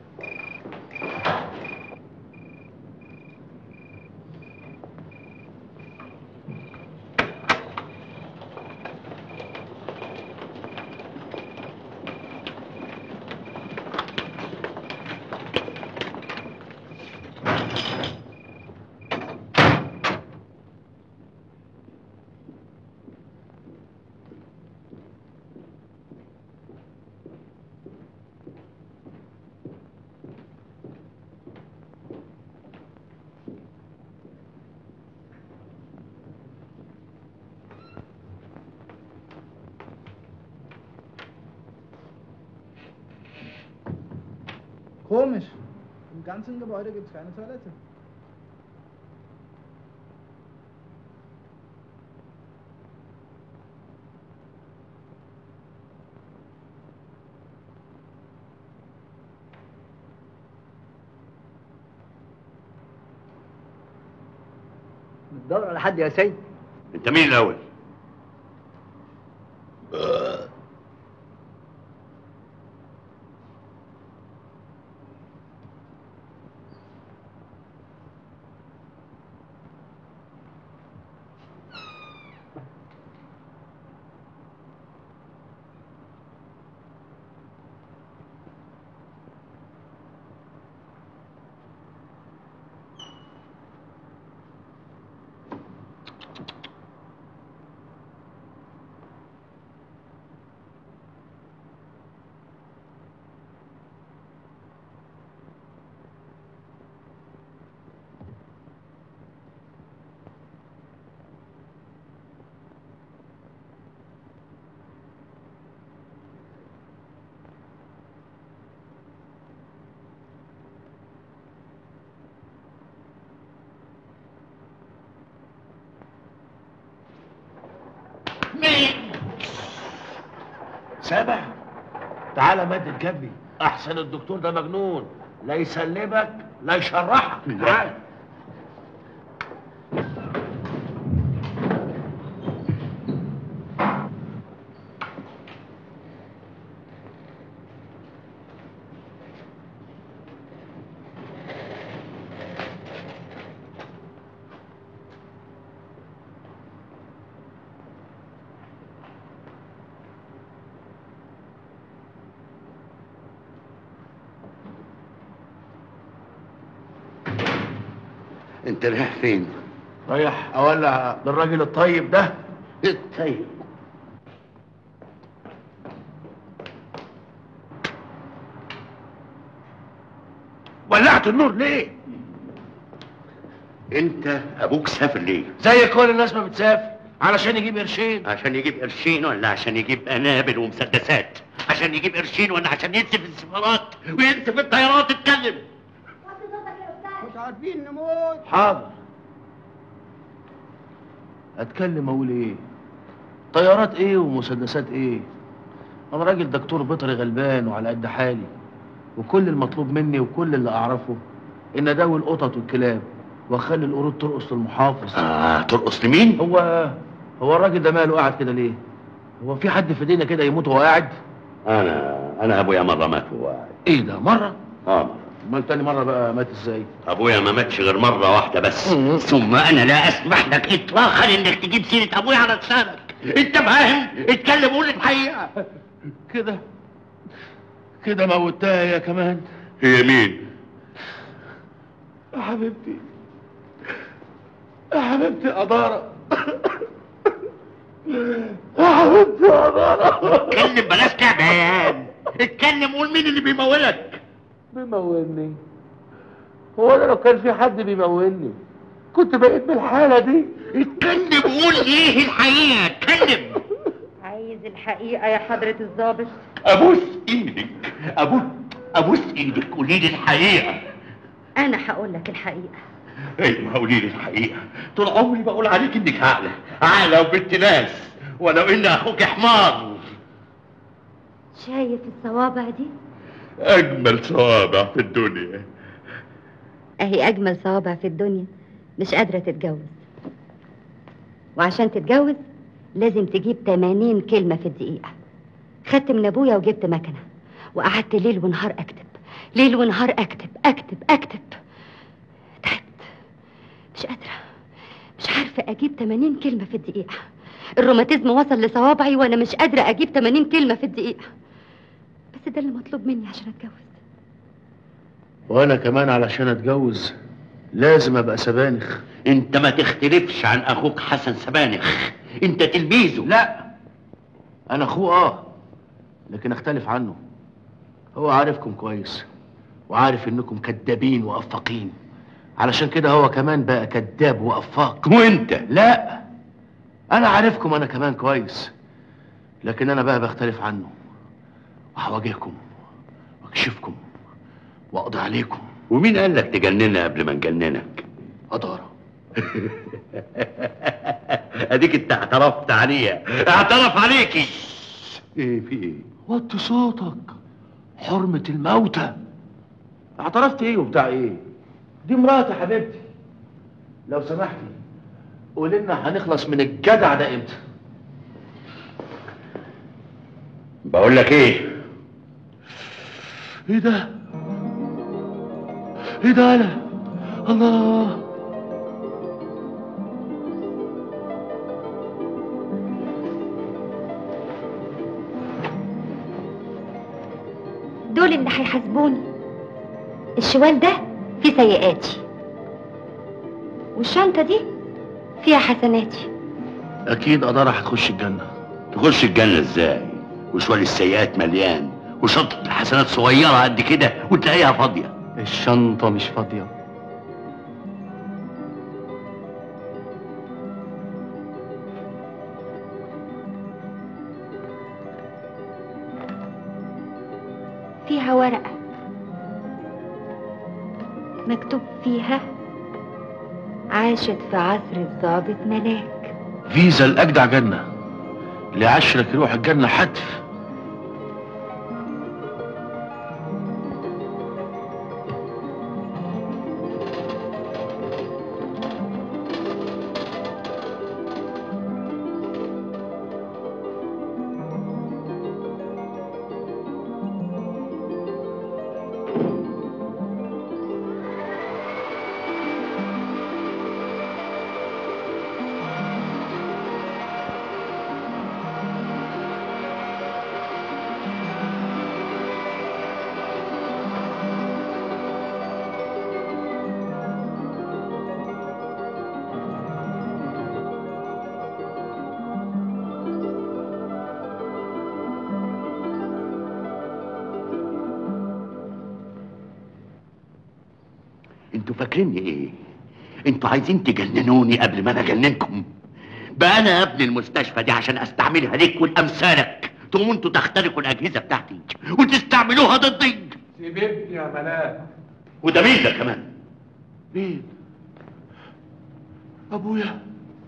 Komisch. Im ganzen Gebäude gibt es keine Toilette. بتدور على حد يا سيد انت مين الأول؟ مين؟ سامع؟ تعالى مادة جنبي احسن الدكتور ده مجنون لا يسلمك لا يشرحك تعال انت رايح فين؟ رايح اولع للراجل الطيب ده الطيب ولعت النور ليه؟ انت ابوك سافر ليه؟ زي كل الناس ما بتسافر علشان يجيب قرشين عشان يجيب قرشين ولا عشان يجيب قنابل ومسدسات؟ عشان يجيب قرشين ولا عشان ينسف السفارات وينسف الطيارات تتكلم؟ مش عارفين نموت حاضر اتكلم اقول ايه طيارات ايه ومسدسات ايه انا راجل دكتور بيطري غلبان وعلى قد حالي وكل المطلوب مني وكل اللي اعرفه ان اداوي القطط والكلاب واخلي القرود ترقص للمحافظ اه ترقص لمين هو هو الراجل ده ماله قاعد كده ليه هو في حد في ايدينا كده يموت وهو قاعد انا انا ابويا مره مات وهو قاعد. ايه ده مره اه امال تاني مره بقى مات ازاي ابويا ما ماتش غير مره واحده بس ثم انا لا اسمح لك اطلاقا انك تجيب سيره ابويا على لسانك انت فاهم اتكلم قول الحقيقه كده كده موتها هي كمان هي مين يا حبيبتي يا حبيبتي أدارة يا حبيبتي أدارة اتكلم بلاش تعبان اتكلم قول مين اللي بيمولك بيمولني هو انا لو كان في حد بيمولني كنت بقيت بالحالة دي اتكلم قول ايه الحقيقه اتكلم عايز الحقيقة يا حضرة الضابط ابوس ايدك ابوس ابوس ايدك قولي لي الحقيقه انا هقول لك الحقيقه ايوه قولي لي الحقيقه طول عمري بقول عليك انك عاقله عاقله وبنت ناس ولو ان اخوك حمار شايف الصوابع دي اجمل صوابع في الدنيا اهي اجمل صوابع في الدنيا مش قادره تتجوز وعشان تتجوز لازم تجيب 80 كلمه في الدقيقه خدت من ابويا وجبت مكنه وقعدت ليل ونهار اكتب ليل ونهار اكتب اكتب اكتب تعبت مش قادره مش عارفه اجيب 80 كلمه في الدقيقه الروماتيزم وصل لصوابعي وانا مش قادره اجيب 80 كلمه في الدقيقه بس ده اللي مطلوب مني عشان اتجوز وانا كمان علشان اتجوز لازم ابقى سبانخ انت ما تختلفش عن اخوك حسن سبانخ انت تلميذه لا انا اخوه اه لكن اختلف عنه هو عارفكم كويس وعارف انكم كدابين وافاقين علشان كده هو كمان بقى كذاب وافاق وانت لا انا عارفكم انا كمان كويس لكن انا بقى بختلف عنه وهواجهكم واكشفكم واقضي عليكم ومين قال لك تجننا قبل ما نجننك أدارة اديك انت اعترفت عليها اعترف عليكي ايه في ايه وطي صوتك حرمة الموتى اعترفت ايه وبتاع ايه دي مراتي حبيبتي لو سمحتي قولي لنا هنخلص من الجدع ده امتى بقول لك ايه ايه ده ايه ده انا الله دول اللي هيحاسبوني الشوال ده فيه سيئاتي والشنطة دي فيها حسناتي اكيد أدارة هتخش الجنة تخش الجنة ازاي وشوال السيئات مليان وشنطة الحسنات صغيرة قد كده وتلاقيها فاضية الشنطة مش فاضية فيها ورقة مكتوب فيها عاشت في عصر الضابط ملاك فيزا الأجدع جنة اللي عشرك يروح الجنة حتف انتوا فاكريني ايه انتوا عايزين تجننوني قبل ما انا اجننكم بقى انا يا ابني المستشفى دي عشان استعملها ليك ولامثالك تقوموا انتوا تخترقوا الاجهزه بتاعتي وتستعملوها ضدي سيبني يا ملاك وده مين ده كمان مين ابويا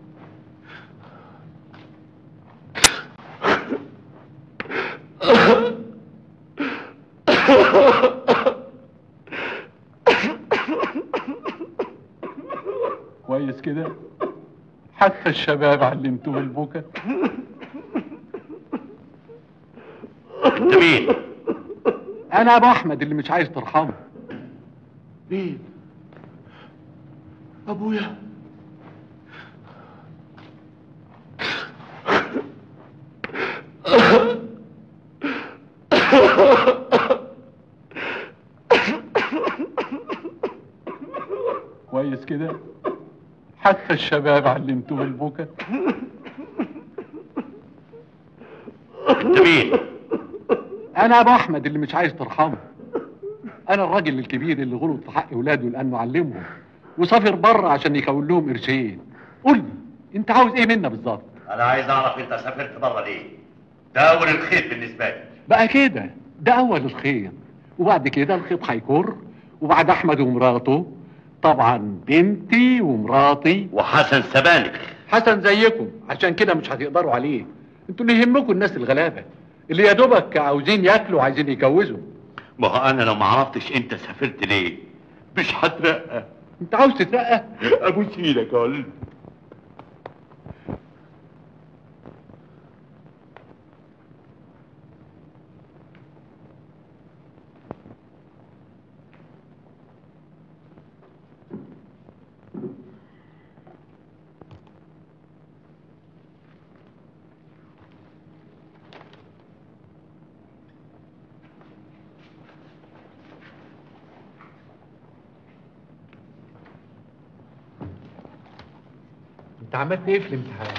كويس كده حتى الشباب علمتوه البكا انت مين انا ابو احمد اللي مش عايز ترحمه مين ابويا كويس كده حتى الشباب علمتوه البكا انت مين انا ابو احمد اللي مش عايز ترحمه انا الراجل الكبير اللي غلط في حق اولاده لانه علمهم وسافر بره عشان يكون لهم قرشين قول لي انت عاوز ايه منا بالظبط انا عايز اعرف انت سافرت بره ليه ده اول الخير بالنسبه لي بقى كده ده اول الخير وبعد كده الخيط هيكر وبعد احمد ومراته طبعا بنتي ومراتي وحسن سبانخ حسن زيكم عشان كده مش هتقدروا عليه انتوا اللي يهمكم الناس الغلابه اللي يا دوبك عاوزين ياكلوا وعايزين يتجوزوا ما هو انا لو ما عرفتش انت سافرت ليه مش هترقى انت عاوز تترقى ابوس ايدك يا ولد انت عملت ايه في الامتحان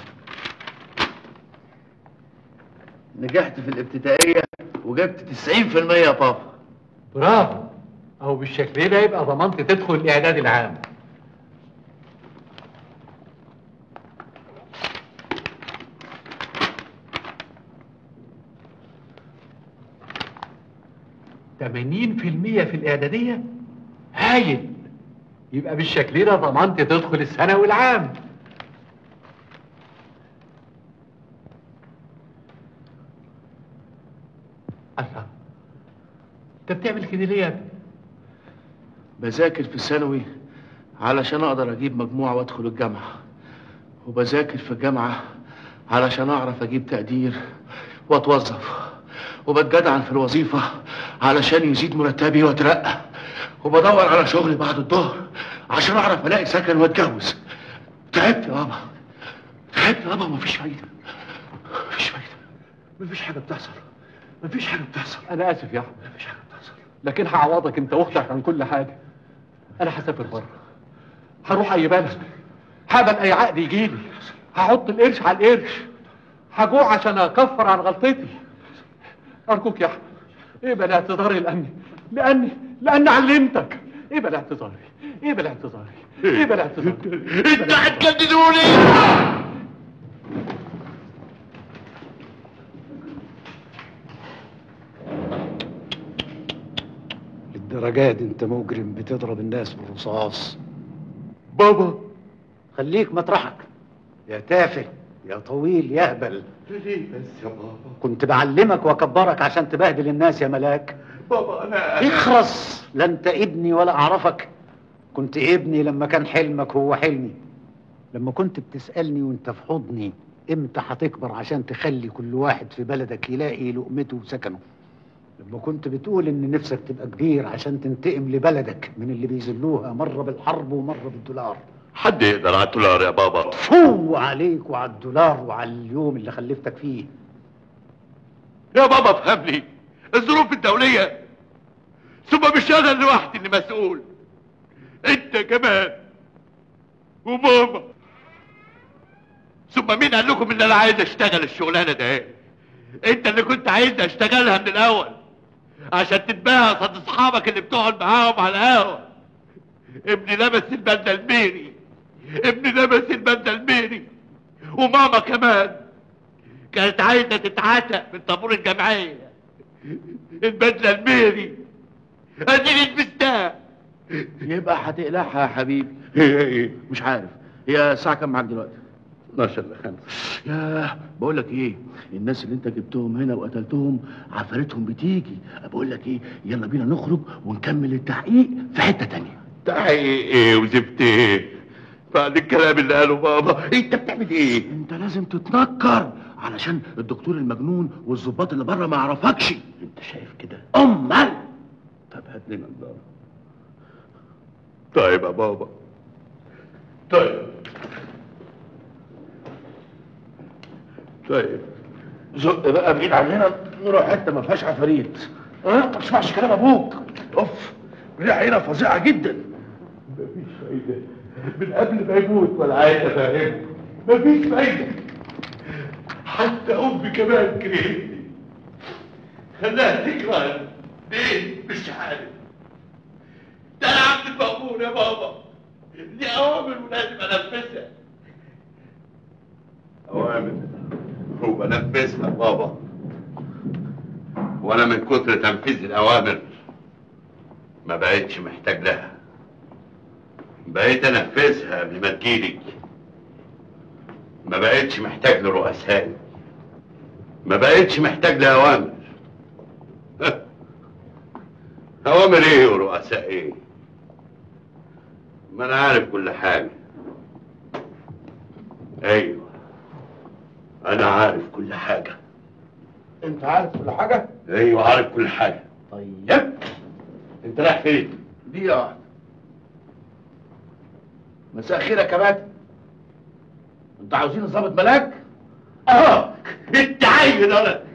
نجحت في الابتدائية وجبت 90% يا بابا برافو اهو بالشكل ده يبقى ضمنت تدخل الاعداد العام تمانين في المية في الإعدادية هايل يبقى بالشكل ده ضمنت تدخل الثانوي العام الله انت بتعمل كده ليه يا ابني؟ بذاكر في الثانوي علشان اقدر اجيب مجموعة وادخل الجامعة وبذاكر في الجامعة علشان اعرف اجيب تقدير واتوظف وبتجدعن في الوظيفة علشان يزيد مرتبي واترقى وبدور على شغل بعد الظهر عشان اعرف الاقي سكن واتجوز تعبت يا بابا تعبت يا بابا مفيش فايدة مفيش فايدة مفيش حاجة بتحصل مفيش حاجة بتحصل أنا آسف يا أحمد مفيش حاجة بتحصل لكن هعوضك أنت وأختك عن كل حاجة أنا هسافر بره هروح أي بلد هقبل أي عقد يجيلي هحط القرش على القرش هجوع عشان أكفر عن غلطتي أرجوك يا أحمد اقبل اعتذاري لأني لأني لأني علمتك اقبل اعتذاري اقبل اعتذاري اقبل اعتذاري انت هتجددوني للدرجة دي انت مجرم بتضرب الناس بالرصاص بابا خليك مطرحك يا تافه يا طويل يا هبل ليه بس يا بابا كنت بعلمك واكبرك عشان تبهدل الناس يا ملاك بابا انا اخرس لا انت ابني ولا اعرفك كنت ابني لما كان حلمك هو حلمي لما كنت بتسألني وانت في حضني امتى هتكبر عشان تخلي كل واحد في بلدك يلاقي لقمته وسكنه لما كنت بتقول ان نفسك تبقى كبير عشان تنتقم لبلدك من اللي بيذلوها مرة بالحرب ومرة بالدولار حد يقدر على الدولار يا بابا فو عليك وعلى الدولار وعلى اليوم اللي خلفتك فيه يا بابا افهمني الظروف الدولية ثم مش انا لوحدي اللي مسؤول انت كمان وماما ثم مين قال لكم ان انا عايز اشتغل الشغلانه ده ايه انت اللي كنت عايز اشتغلها من الاول عشان تتباهى قصاد اصحابك اللي بتقعد معاهم على القهوه ابني لبس البدله الميري ابني لبس البدله الميري وماما كمان كانت عايزه تتعاتق من طابور الجمعيه البدله الميري اديني لبستها يبقى هتقلعها يا حبيبي هي ايه مش عارف هي الساعة كام معاك دلوقتي 12 ل 5 ياه بقول لك ايه الناس اللي انت جبتهم هنا وقتلتهم عفارتهم بتيجي بقول لك ايه يلا بينا نخرج ونكمل التحقيق في حتة تانية تحقيق ايه وزفت ايه بعد الكلام اللي قاله بابا انت بتعمل ايه انت لازم تتنكر علشان الدكتور المجنون والظباط اللي بره ما يعرفكش انت شايف كده امال طب هات لي نضاره طيب يا بابا طيب طيب زق بقى بعيد عننا نروح حته ما فيهاش عفاريت اه ما تسمعش كلام ابوك اوف ريحه هنا فظيعه جدا مفيش فايدة من قبل ما يموت ولا عايز افهمه مفيش فايدة حتى امي كمان كرهتني خلاها تكره ليه مش عارف ده انا عبد المأمور يا بابا دي اوامر ولازم انفذها اوامر وبنفذها يا بابا وانا من كتر تنفيذ الاوامر ما بقتش محتاج لها بقيت انفذها قبل ما تجيلي ما بقتش محتاج لرؤسائي ما بقتش محتاج لاوامر اوامر ايه ورؤساء ايه ما انا عارف كل حاجه ايوه انا عارف كل حاجه انت عارف كل حاجه ايوه عارف كل حاجه طيب انت رايح فين دقيقه واحده مساء الخير يا كباتن انتوا عاوزين الظابط ملاك اه انت عايز انا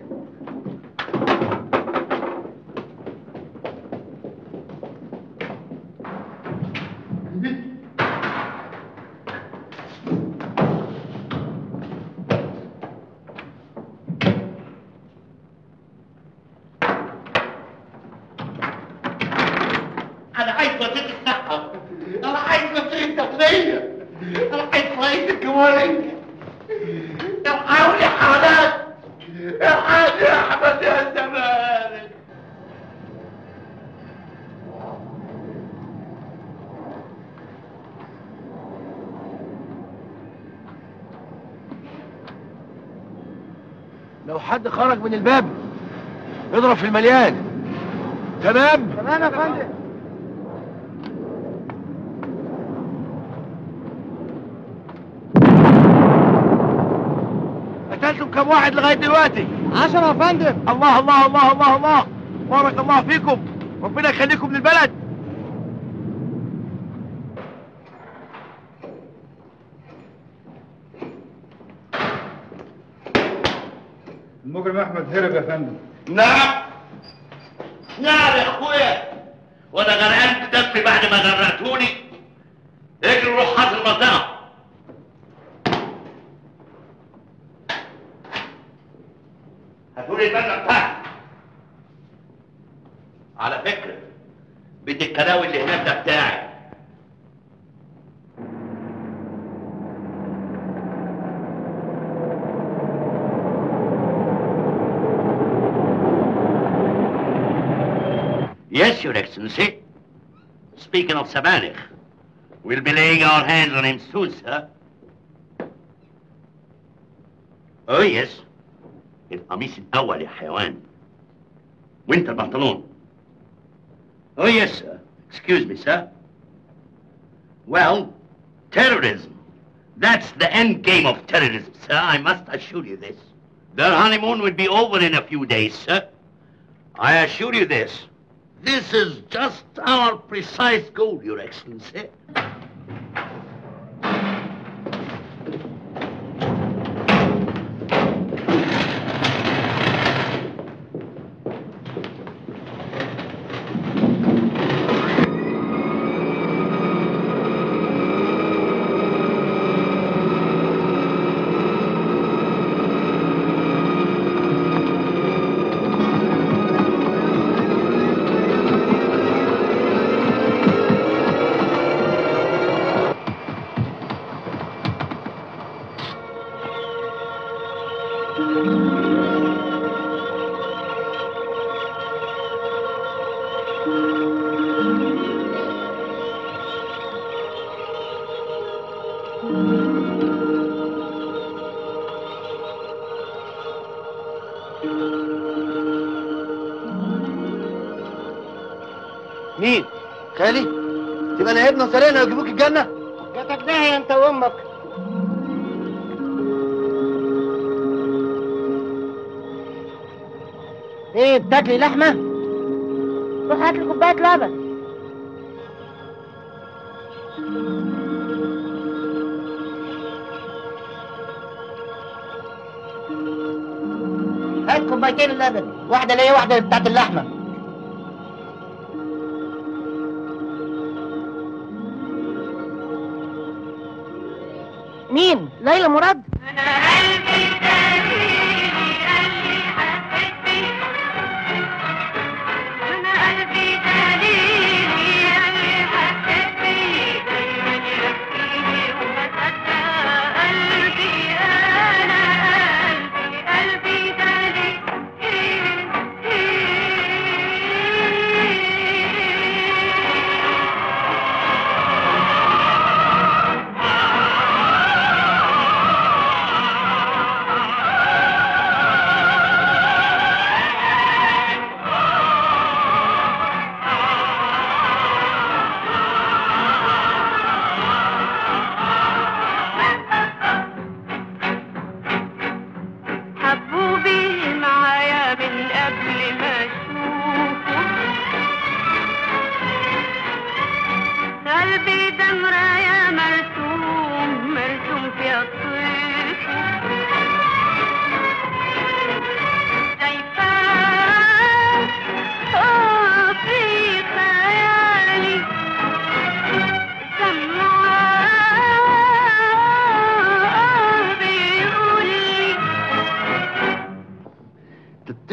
انا عايز وزير الصحه انا عايز وزير الداخليه انا عايز رئيس الجمهوريه الحقوني يا حالات الحقني يا احمد يا زمان لو حد خرج من الباب اضرب في المليان تمام تمام يا فندم قتلتم كم واحد لغايه دلوقتي عشرة يا فندم الله الله الله الله الله بارك الله فيكم ربنا يخليكم للبلد المجرم احمد هرب يا فندم نعم نعم يا اخويا وانا غرقان بدمي بعد ما غرقتوني اجري روح حاط المنطقه هاتولي البدله بتاعتي على فكره بدي الكلاوي اللي هناك ده بتاعي Yes, Your Excellency. Speaking of Sabanich, we'll be laying our hands on him soon, sir. Oh, yes. القميص الأول يا حيوان. وانت البنطلون. Oh, yes, sir. Excuse me, sir. Well, terrorism. That's the end game of terrorism, sir. I must assure you this. Their honeymoon will be over in a few days, sir. I assure you this. This is just our precise goal, Your Excellency. مين؟ خالي؟ تبقى انا ابن وسرقنا ويجيبوك الجنة؟ جاتك داهية انت وامك ايه بتاكلي لحمة؟ روح هات لي كوباية لبن هات كوبايتين اللبن واحدة ليا واحدة بتاعت اللحمة مين؟ ليلى مراد؟ قلبي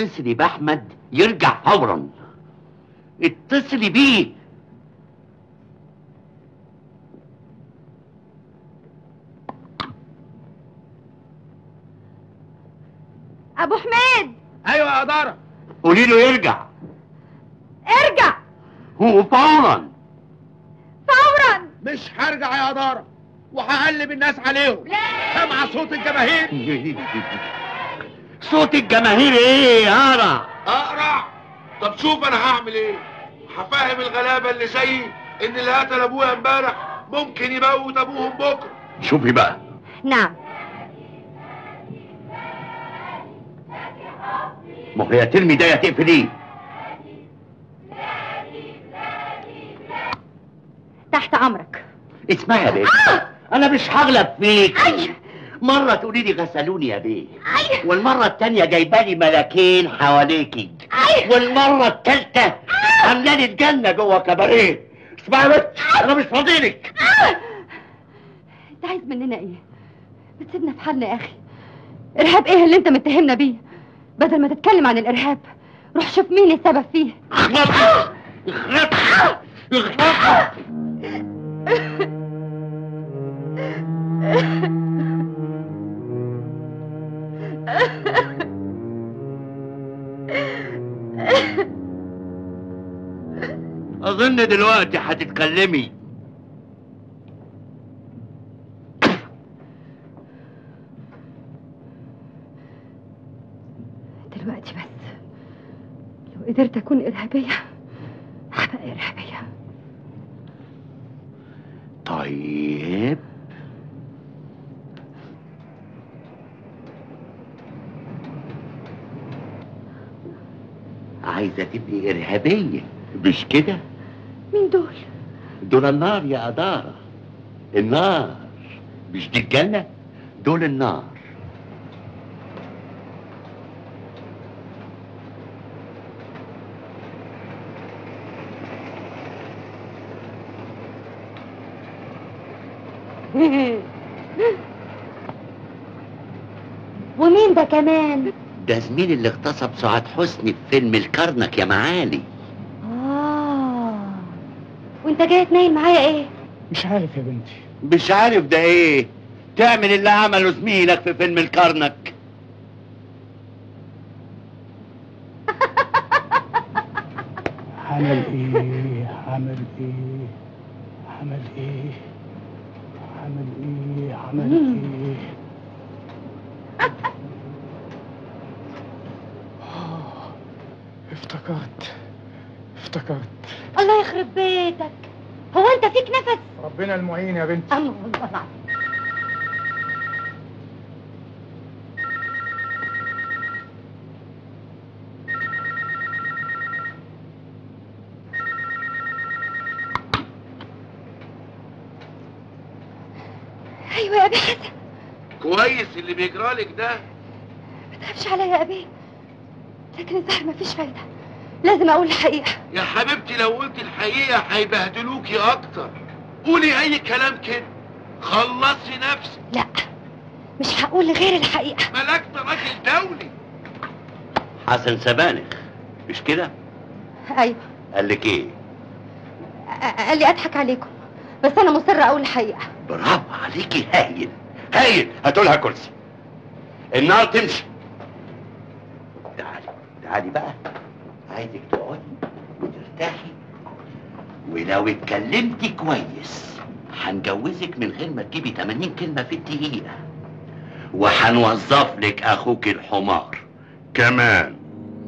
اتصلي باحمد يرجع فورا اتصلي بيه ابو حميد ايوه يا دارة قولي له يرجع ارجع هو فورا فورا مش هرجع يا دارة وهقلب الناس عليهم سامعة صوت الجماهير صوت الجماهير ايه يا هارا اقرع طب شوف انا هعمل ايه هفهم الغلابة اللي زيي ان اللي قتل ابويا امبارح ممكن يموت ابوهم بكره شوفي بقى نعم ما هي ترمي ده يا تقفليه تحت امرك اسمعي يا بيه انا مش هغلب فيك مرة تقولي لي غسلوني يا بيه والمرة التانية جايبالي ملاكين حواليكي والمرة التالتة عاملاني الجنة جوه كباريه اسمعي يا بنت انا مش فاضيلك انت عايز مننا ايه بتسيبنا في حالنا يا اخي ارهاب ايه اللي انت متهمنا بيه بدل ما تتكلم عن الارهاب روح شوف مين السبب فيه اظن دلوقتي هتتكلمي دلوقتي بس لو قدرت اكون ارهابيه هبقى ارهابيه طيب عايزة تبقي إرهابية مش كده؟ مين دول دول النار يا أدارة النار مش دي الجنة؟ دول النار ومين ده كمان ده زميلي اللي اغتصب سعاد حسني في فيلم الكرنك يا معالي اه وانت جاي تنايل معايا ايه مش عارف يا بنتي مش عارف ده ايه تعمل اللي عمله زميلك في فيلم الكرنك عمل ايه عمل ايه عمل ايه عمل ايه عمل ايه آه، افتكرت افتكرت الله يخرب بيتك هو انت فيك نفس ربنا المعين يا بنتي الله والله العظيم ايوه يا ابي حسن كويس اللي بيجرالك ده ما تخافش عليا يا ابي لكن الظاهر مفيش فايده لازم اقول الحقيقه يا حبيبتي لو قلت الحقيقة هيبهدلوكي أكتر قولي أي كلام كده خلصي نفسك لا مش هقول غير الحقيقه ملاك ده راجل دولي حسن سبانخ مش كده ايوه قال لك ايه أ- قال لي اضحك عليكم بس انا مصره اقول الحقيقه برافو عليكي هايل هايل هاتولها كرسي النار تمشي تعالي تعالي بقى عايزك تقعدي وترتاحي ولو اتكلمتي كويس هنجوزك من غير ما تجيبي 80 كلمة في الدقيقة وهنوظف لك اخوك الحمار كمان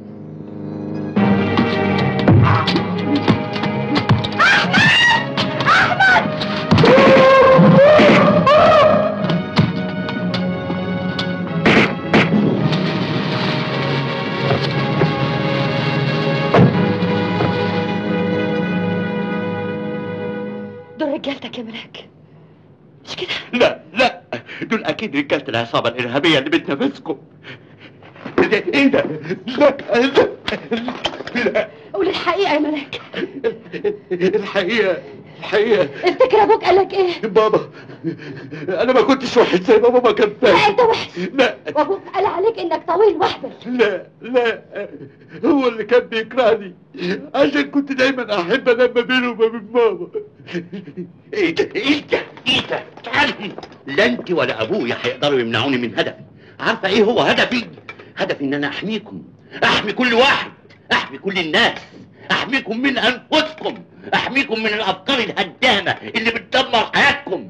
دول رجالتك يا ملاك مش كده لا لا دول اكيد رجاله العصابه الارهابيه اللي بتنافسكم ده- ايه ده لا لا قول الحقيقه يا ملاك الحقيقه الحقيقه افتكر ابوك قالك ايه بابا انا ما كنتش وحش زي ما بابا كان لا فاهم انت وحش لا وابوك قال عليك انك طويل وحدك لا لا هو اللي كان بيكرهني عشان كنت دايما احب انام ما بينه وما بين بابا ايه ده ايه ده ايه ده تعالي لا انت ولا ابويا هيقدروا يمنعوني من هدفي عارفه ايه هو هدفي هدفي ان انا احميكم احمي كل واحد احمي كل الناس احميكم من انفسكم احميكم من الافكار الهدامه اللي بتدمر حياتكم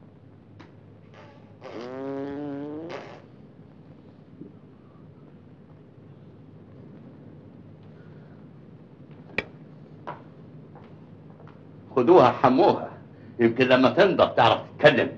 خدوها حموها يمكن لما تنضف تعرف تتكلم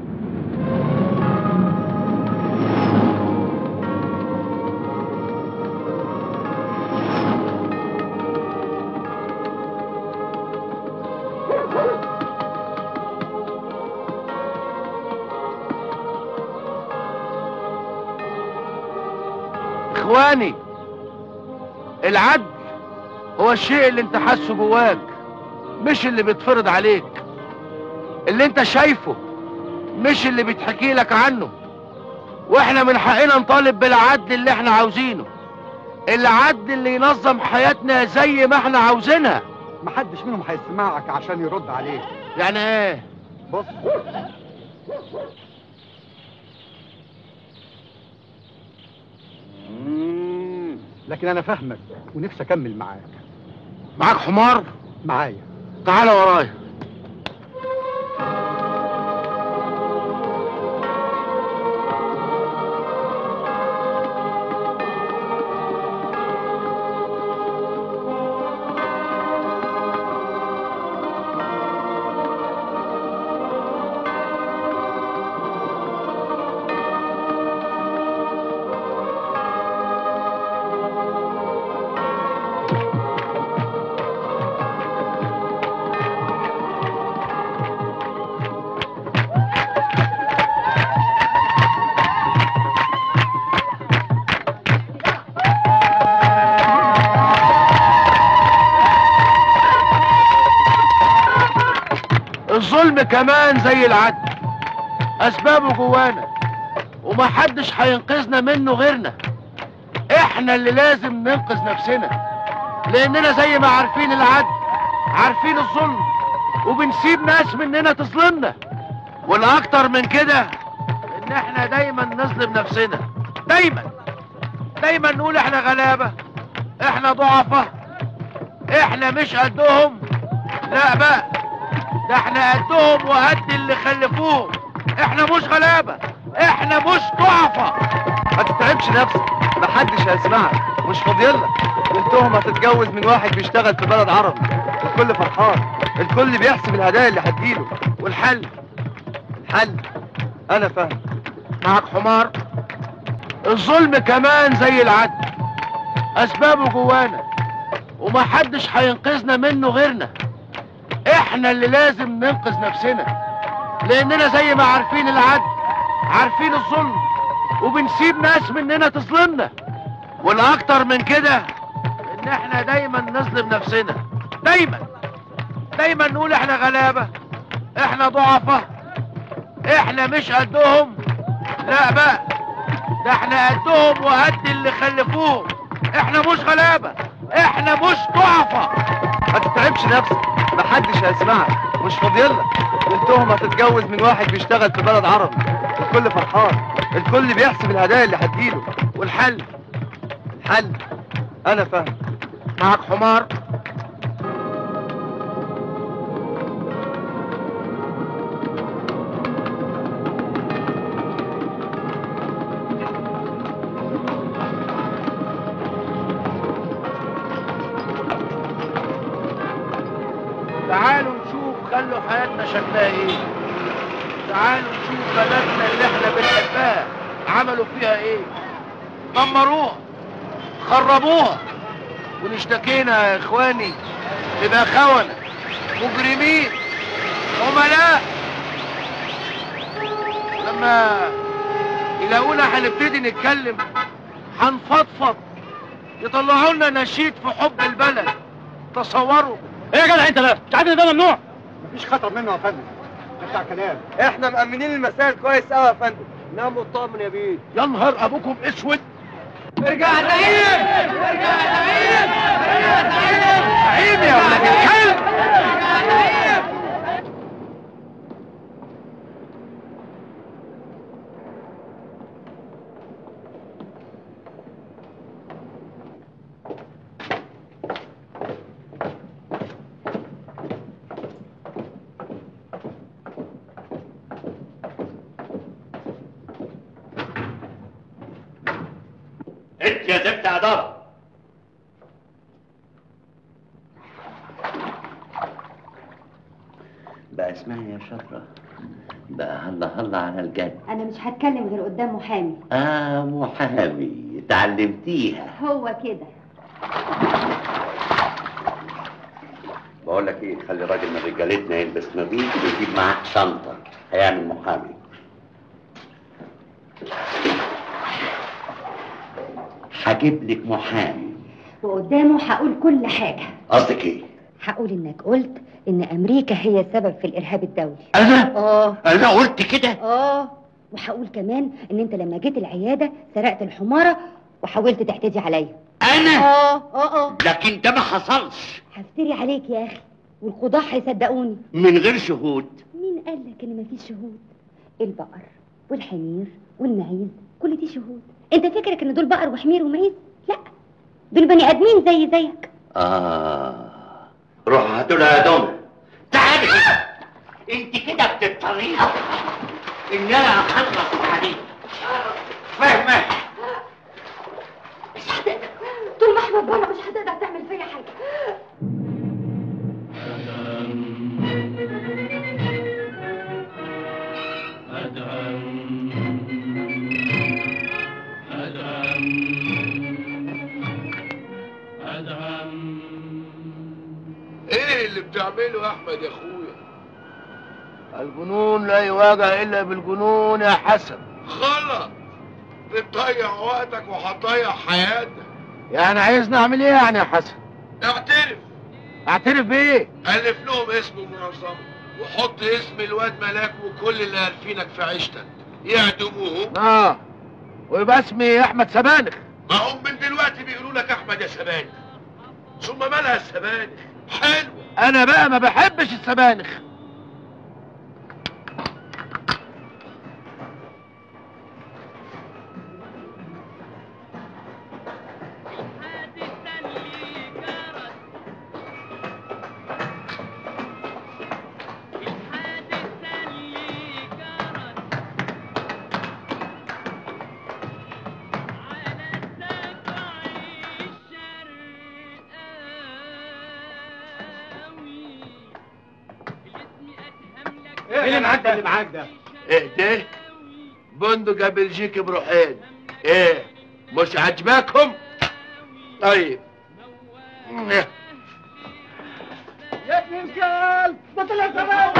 اخواني العدل هو الشيء اللي انت حاسه جواك مش اللي بيتفرض عليك اللي انت شايفه مش اللي بيتحكي لك عنه واحنا من حقنا نطالب بالعدل اللي احنا عاوزينه العدل اللي ينظم حياتنا زي ما احنا عاوزينها محدش منهم هيسمعك عشان يرد عليك يعني ايه بص لكن انا فاهمك ونفسي اكمل معاك معاك حمار معايا تعال ورايا الظلم كمان زي العدل اسبابه جوانا ومحدش هينقذنا منه غيرنا احنا اللي لازم ننقذ نفسنا لاننا زي ما عارفين العدل عارفين الظلم وبنسيب ناس مننا تظلمنا والاكتر من كده ان احنا دايما نظلم نفسنا دايما دايما نقول احنا غلابة احنا ضعفة احنا مش قدهم لا بقى ده احنا قدهم وقد اللي خلفوهم احنا مش غلابة احنا مش ضعفة ما تتعبش نفسك محدش هيسمعك مش فاضيلك بنتهم هتتجوز من واحد بيشتغل في بلد عربي الكل فرحان الكل بيحسب الهدايا اللي هتجيله والحل الحل انا فاهم معك حمار الظلم كمان زي العدل اسبابه جوانا ومحدش هينقذنا منه غيرنا احنا اللي لازم ننقذ نفسنا لاننا زي ما عارفين العدل عارفين الظلم وبنسيب ناس مننا تظلمنا والاكتر من كده ان احنا دايما نظلم نفسنا دايما دايما نقول احنا غلابة احنا ضعفة احنا مش قدهم لا بقى ده احنا قدهم وقد اللي خلفوهم احنا مش غلابة احنا مش ضعفة ما تتعبش نفسك محدش هيسمعك مش فاضيلك بنتهم هتتجوز من واحد بيشتغل في بلد عربي الكل فرحان الكل بيحسب الهدايا اللي هتجيله والحل الحل انا فاهم معك حمار تعالوا نشوف خلوا حياتنا شكلها ايه تعالوا نشوف بلدنا اللي احنا بنحبها عملوا فيها ايه دمروها خربوها ونشتكينا يا اخواني يبقى خونة مجرمين عملاء لما يلاقونا هنبتدي نتكلم هنفضفض يطلعوا لنا نشيد في حب البلد تصوروا ايه يا جدع انت ده مش عارف ان ده ممنوع مفيش خطر منه يا فندم ده بتاع كلام احنا مأمنين المسائل كويس قوي يا فندم نام مطمن يا بيه يا نهار ابوكم اسود ارجع زعيم ارجع زعيم ارجع زعيم زعيم يا ولاد الكلب ارجع زعيم انت يا زفت عذاب بقى اسمعي يا شطرة بقى هلا هلا على الجد انا مش هتكلم غير قدام محامي اه محامي اتعلمتيها هو كده بقول لك ايه خلي راجل من رجالتنا يلبس نظيف ويجيب معاه شنطه هيعمل محامي هجيب لك محامي وقدامه هقول كل حاجة قصدك ايه؟ هقول انك قلت ان امريكا هي السبب في الارهاب الدولي انا؟ اه انا قلت كده؟ اه وهقول كمان ان انت لما جيت العيادة سرقت الحمارة وحاولت تحتدي عليا انا؟ اه اه اه لكن ده ما حصلش هفتري عليك يا اخي والقضاة هيصدقوني من غير شهود مين قال لك ان مفيش شهود البقر والحمير والمعيز كل دي شهود انت فاكرك ان دول بقر وحمير ومعيز لا دول بني ادمين زي زيك اه روح هاتوا لها يا دوم تعالي كده انت كده بتضطريني ان انا اخلص عليك فاهمه مش هتقدر طول ما احنا بره مش هتقدر تعمل فيا حاجه ايه اللي بتعمله يا احمد يا اخويا الجنون لا يواجه الا بالجنون يا حسن غلط بتضيع وقتك وهتضيع حياتك يعني عايزني اعمل ايه يعني يا حسن اعترف اعترف بايه الف لهم اسم المنظمه وحط اسم الواد ملاك وكل اللي هالفينك في عيشتك يعدموهم اه ويبقى اسمي احمد سبانخ ما هم من دلوقتي بيقولوا لك احمد يا سبانخ ثم مالها السبانخ حلو انا بقى ما بحبش السبانخ ايه اللي معاك ده اللي معاك ده ايه ده بندقة بلجيكي بروحين ايه مش عاجباكم طيب يا ابن الكلب ده طلع زمان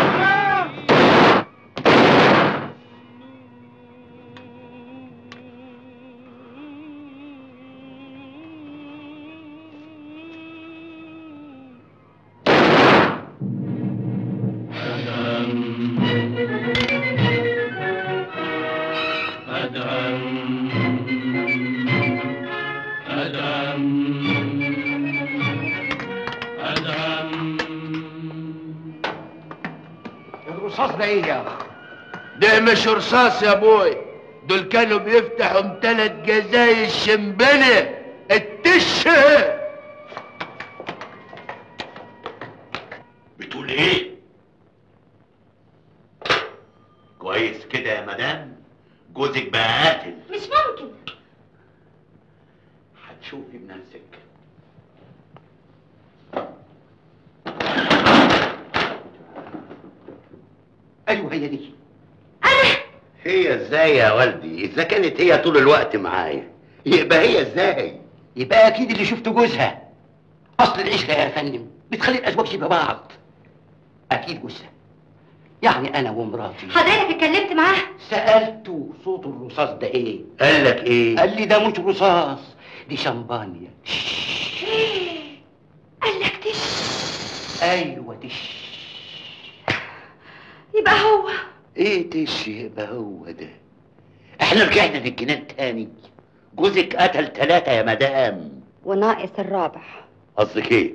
الرصاص ده ايه يا اخ ده مش رصاص يا ابوي دول كانوا بيفتحوا تلات جزايز شمبنة التش بتقول ايه كويس كده يا مدام جوزك بقى قاتل مش ممكن هتشوفي بنفسك ايوه هي دي هي ازاي يا والدي اذا كانت هي طول الوقت معايا يبقى هي ازاي يبقى اكيد اللي شفت جوزها اصل العشره يا فندم بتخلي الازواج شبه بعض اكيد جوزها يعني انا ومراتي حضرتك اتكلمت معاه سالته صوت الرصاص ده ايه قال لك ايه قال لي ده مش رصاص دي شمبانيا قال لك تش ايوه تش يبقى هو ايه تش يبقى هو ده احنا رجعنا للجنان تاني جوزك قتل ثلاثة يا مدام وناقص الرابع قصدك ايه؟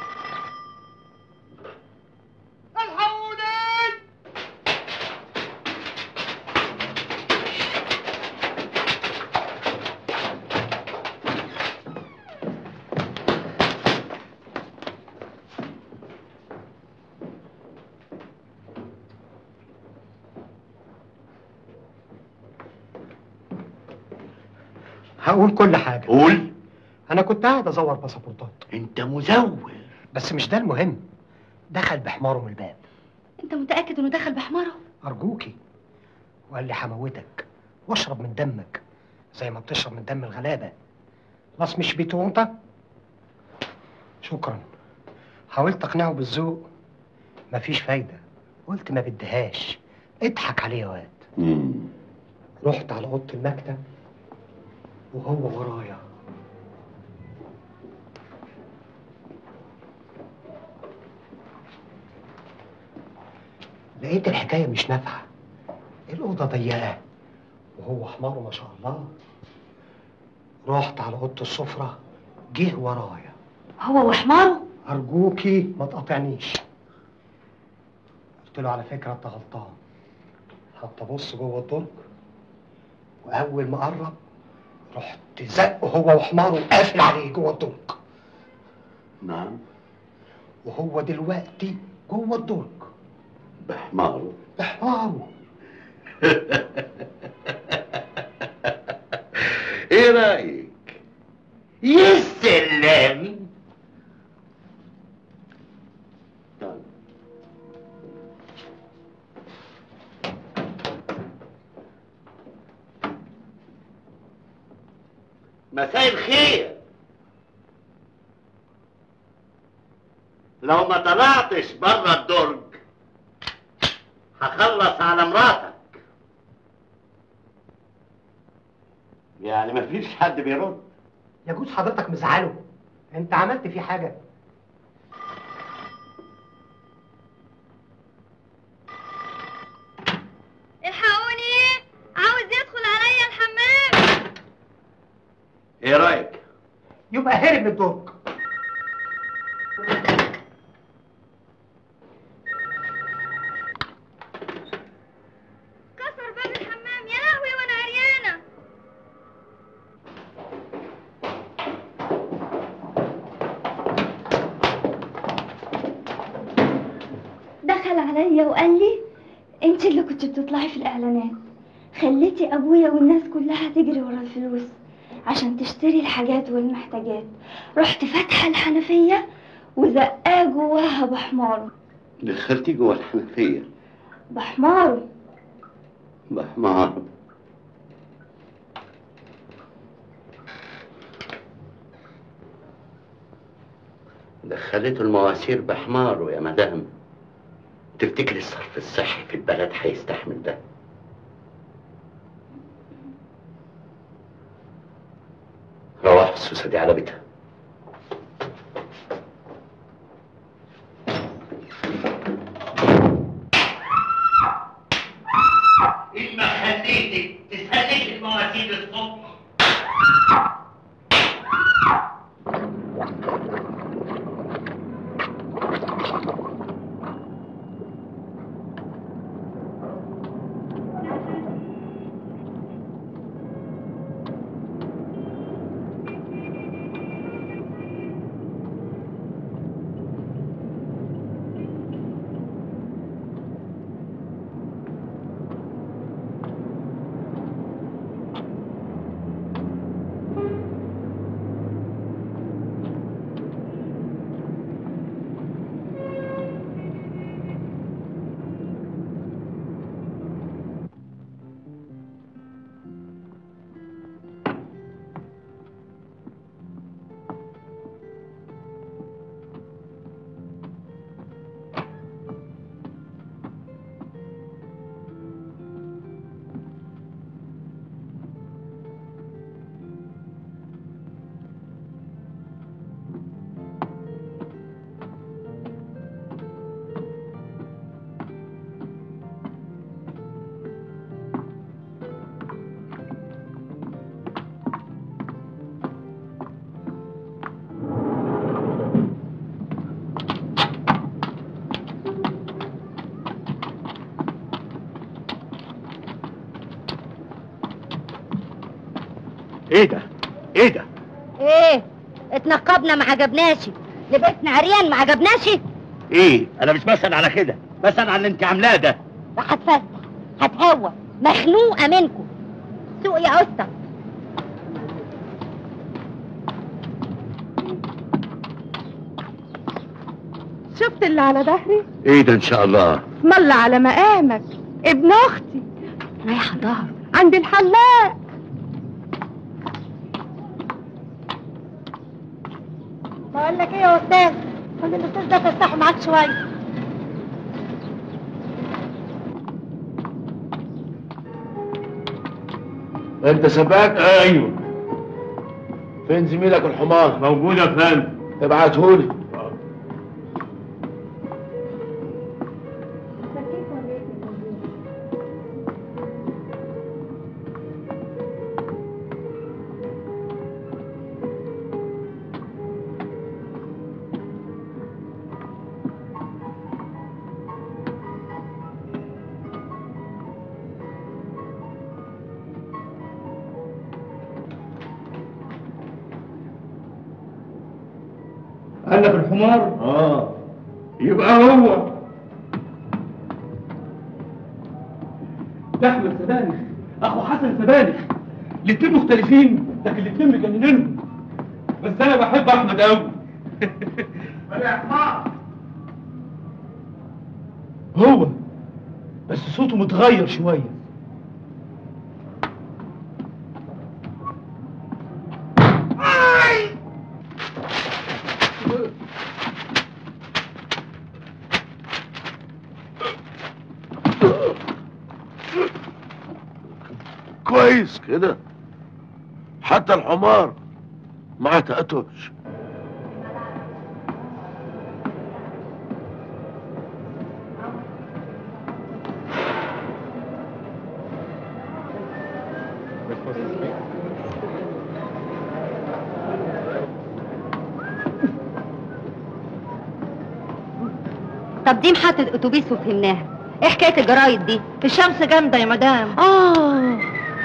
هقول كل حاجة قول أنا كنت قاعد أزور باسبورتات أنت مزور بس مش ده المهم دخل بحماره من الباب انت متأكد انه دخل بحماره أرجوكي وقال لي هموتك واشرب من دمك زي ما بتشرب من دم الغلابة خلاص مش بيتو أنت شكرا حاولت أقنعه بالذوق مفيش فايدة قلت ما بديهاش اضحك عليه يا واد رحت على أوضة المكتب وهو ورايا لقيت الحكاية مش نافعة الأوضة ضيقة وهو حماره ما شاء الله رحت على أوضة السفرة جه ورايا هو وحماره أرجوكي ما تقاطعنيش قلت له على فكرة أنت غلطان حتى بص جوه الدرج وأول ما قرب رحت زقه هو وحماره وقافل عليه جوه الدرج نعم وهو دلوقتي جوه الدرج بحماره بحماره ايه رايك يا سلام مساء الخير لو ما طلعتش بره الدرج هخلص على مراتك يعني مفيش حد بيرد يجوز حضرتك مزعله انت عملت فيه حاجة الحقوني عاوز يدخل عليا الحمام ايه رايك يبقى هرب من الدرج كسر باب الحمام يا لهوي وانا عريانه دخل عليا وقال لي انت اللي كنت بتطلعي في الاعلانات خليتي ابويا والناس كلها تجري ورا الفلوس عشان تشتري الحاجات والمحتاجات رحت فاتحه الحنفيه وزقاه جواها بحماره دخلتي جوه الحنفيه بحماره بحمار دخلته المواسير بحماره يا مدام تفتكري الصرف الصحي في البلد هيستحمل ده روح السوسة دي على بيتها إيه ما خليتك تسلك المواسير الصبح ايه ده ايه ده ايه اتنقبنا ما عجبناش لبسنا عريان ما عجبناش ايه انا مش بسأل على كده بسأل على اللي انت عاملاه ده هتفسح هتهوى مخنوقه منكم سوق يا اسطى شفت اللي على ظهري ايه ده ان شاء الله مل على مقامك ابن اختي رايحه الظهر عند الحلاق بقول لك ايه يا استاذ خد الاستاذ ده تفتحه معاك شويه انت سباك ايوه فين زميلك الحمار موجود يا فندم ابعتهولي قال لك الحمار اه يبقى هو ده احمد سبانخ اخو حسن سبانخ الاتنين مختلفين لكن الاتنين مجننينهم بس انا بحب احمد قوي هو بس صوته متغير شويه كويس كده حتى الحمار ما تقتلش طب دي محطة اتوبيس وفهمناها ايه حكاية الجرايد دي الشمس جامدة يا مدام اه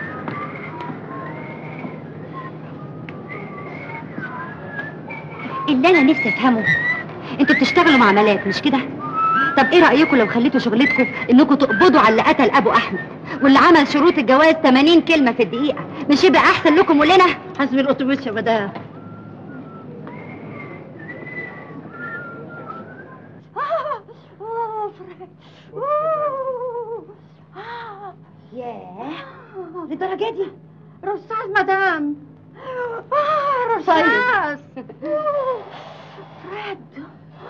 اللي انا نفسي افهمه انتوا بتشتغلوا مع ملاك مش كده طب ايه رايكم لو خليتوا شغلتكم انكم تقبضوا على اللي قتل ابو احمد واللي عمل شروط الجواز 80 كلمه في الدقيقه مش يبقى احسن لكم ولنا حسب الاتوبيس يا مدام ياه للدرجه دي رصاص مدام آه رصاص فريد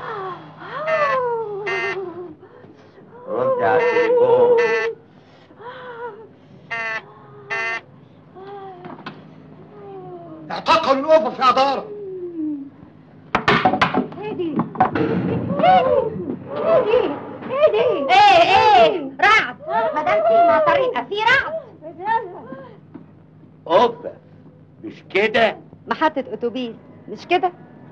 رد على التليفون اعتقلوا الوقوف يا دار هادي هادي هادي ايه ايه رعد مدام في طريقه في رعد اوبا مش كده محطة اتوبيس مش كده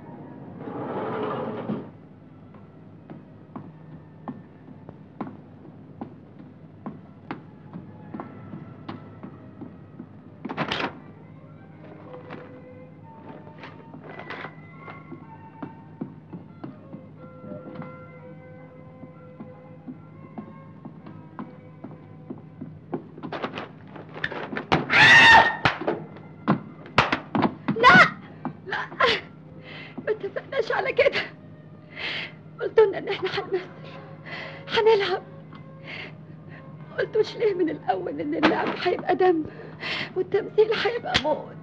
لا لا ما اتفقناش على كده قلت لنا ان احنا هنمثل هنلعب قلتوش ليه من الاول ان اللعب هيبقى دم والتمثيل هيبقى موت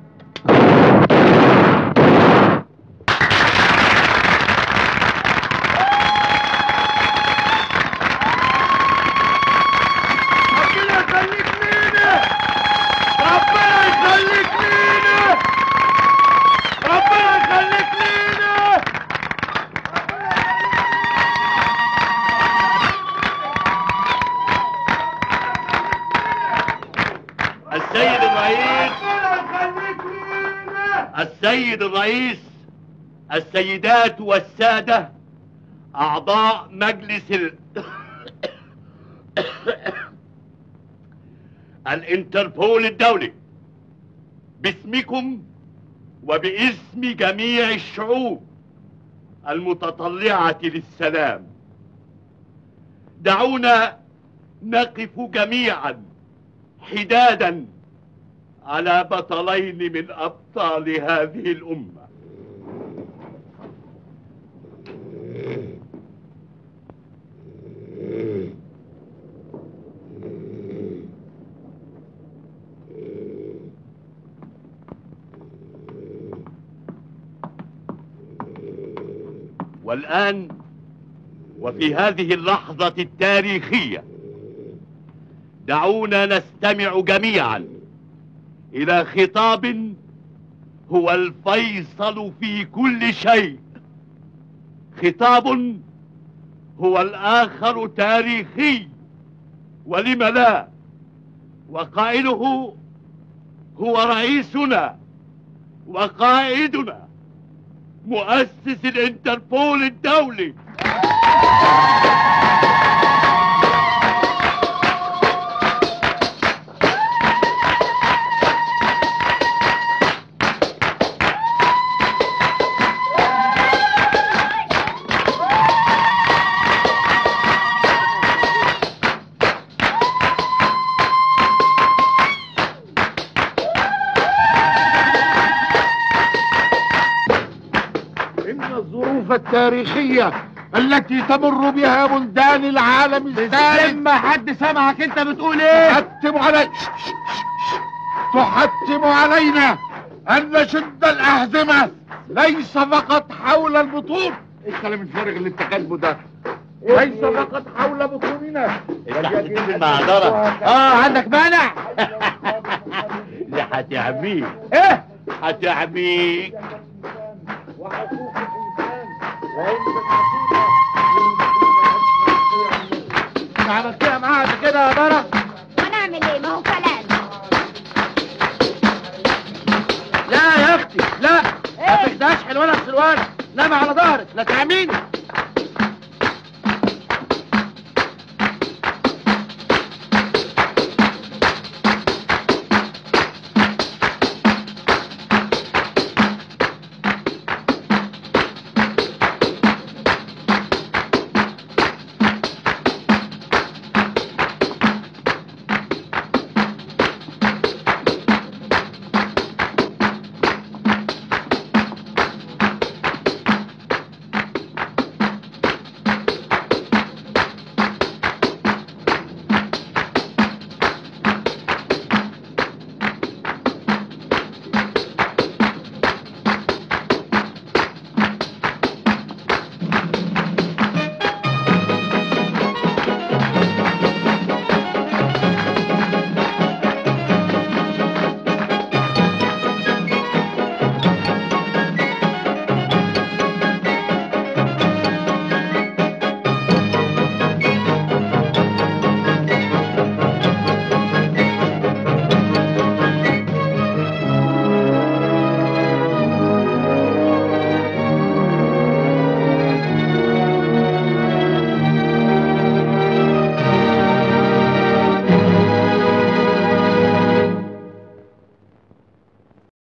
ربنا يخليك لينا ربنا يخليك لينا ربنا يخليك لينا السيد الرئيس السيد الرئيس السيدات والسادة أعضاء مجلس ال... الانتربول الدولي باسمكم وباسم جميع الشعوب المتطلعة للسلام دعونا نقف جميعا حدادا على بطلين من أبطال هذه الأمة والآن وفي هذه اللحظة التاريخية دعونا نستمع جميعا إلى خطاب هو الفيصل في كل شيء خطاب هو الآخر تاريخي ولم لا وقائله هو رئيسنا وقائدنا مؤسس الانتربول الدولي إن الظروف التاريخية التي تمر بها بلدان العالم الثالث ما حد سمعك انت بتقول ايه تحتم علي تحتم علينا أن نشد الأحزمة ليس فقط حول البطون ايه الكلام الفارغ اللي انت كاتبه ده ليس فقط حول بطوننا تكتب المعذرة اه عندك مانع اللي هتعميك ايه هتعميك انت عملتها معاها قبل كده يا برا هنعمل ايه ما هو كلام لا يا اختي لا ما تخدعش حلوانك سلوان نام على ظهرك لا تعميني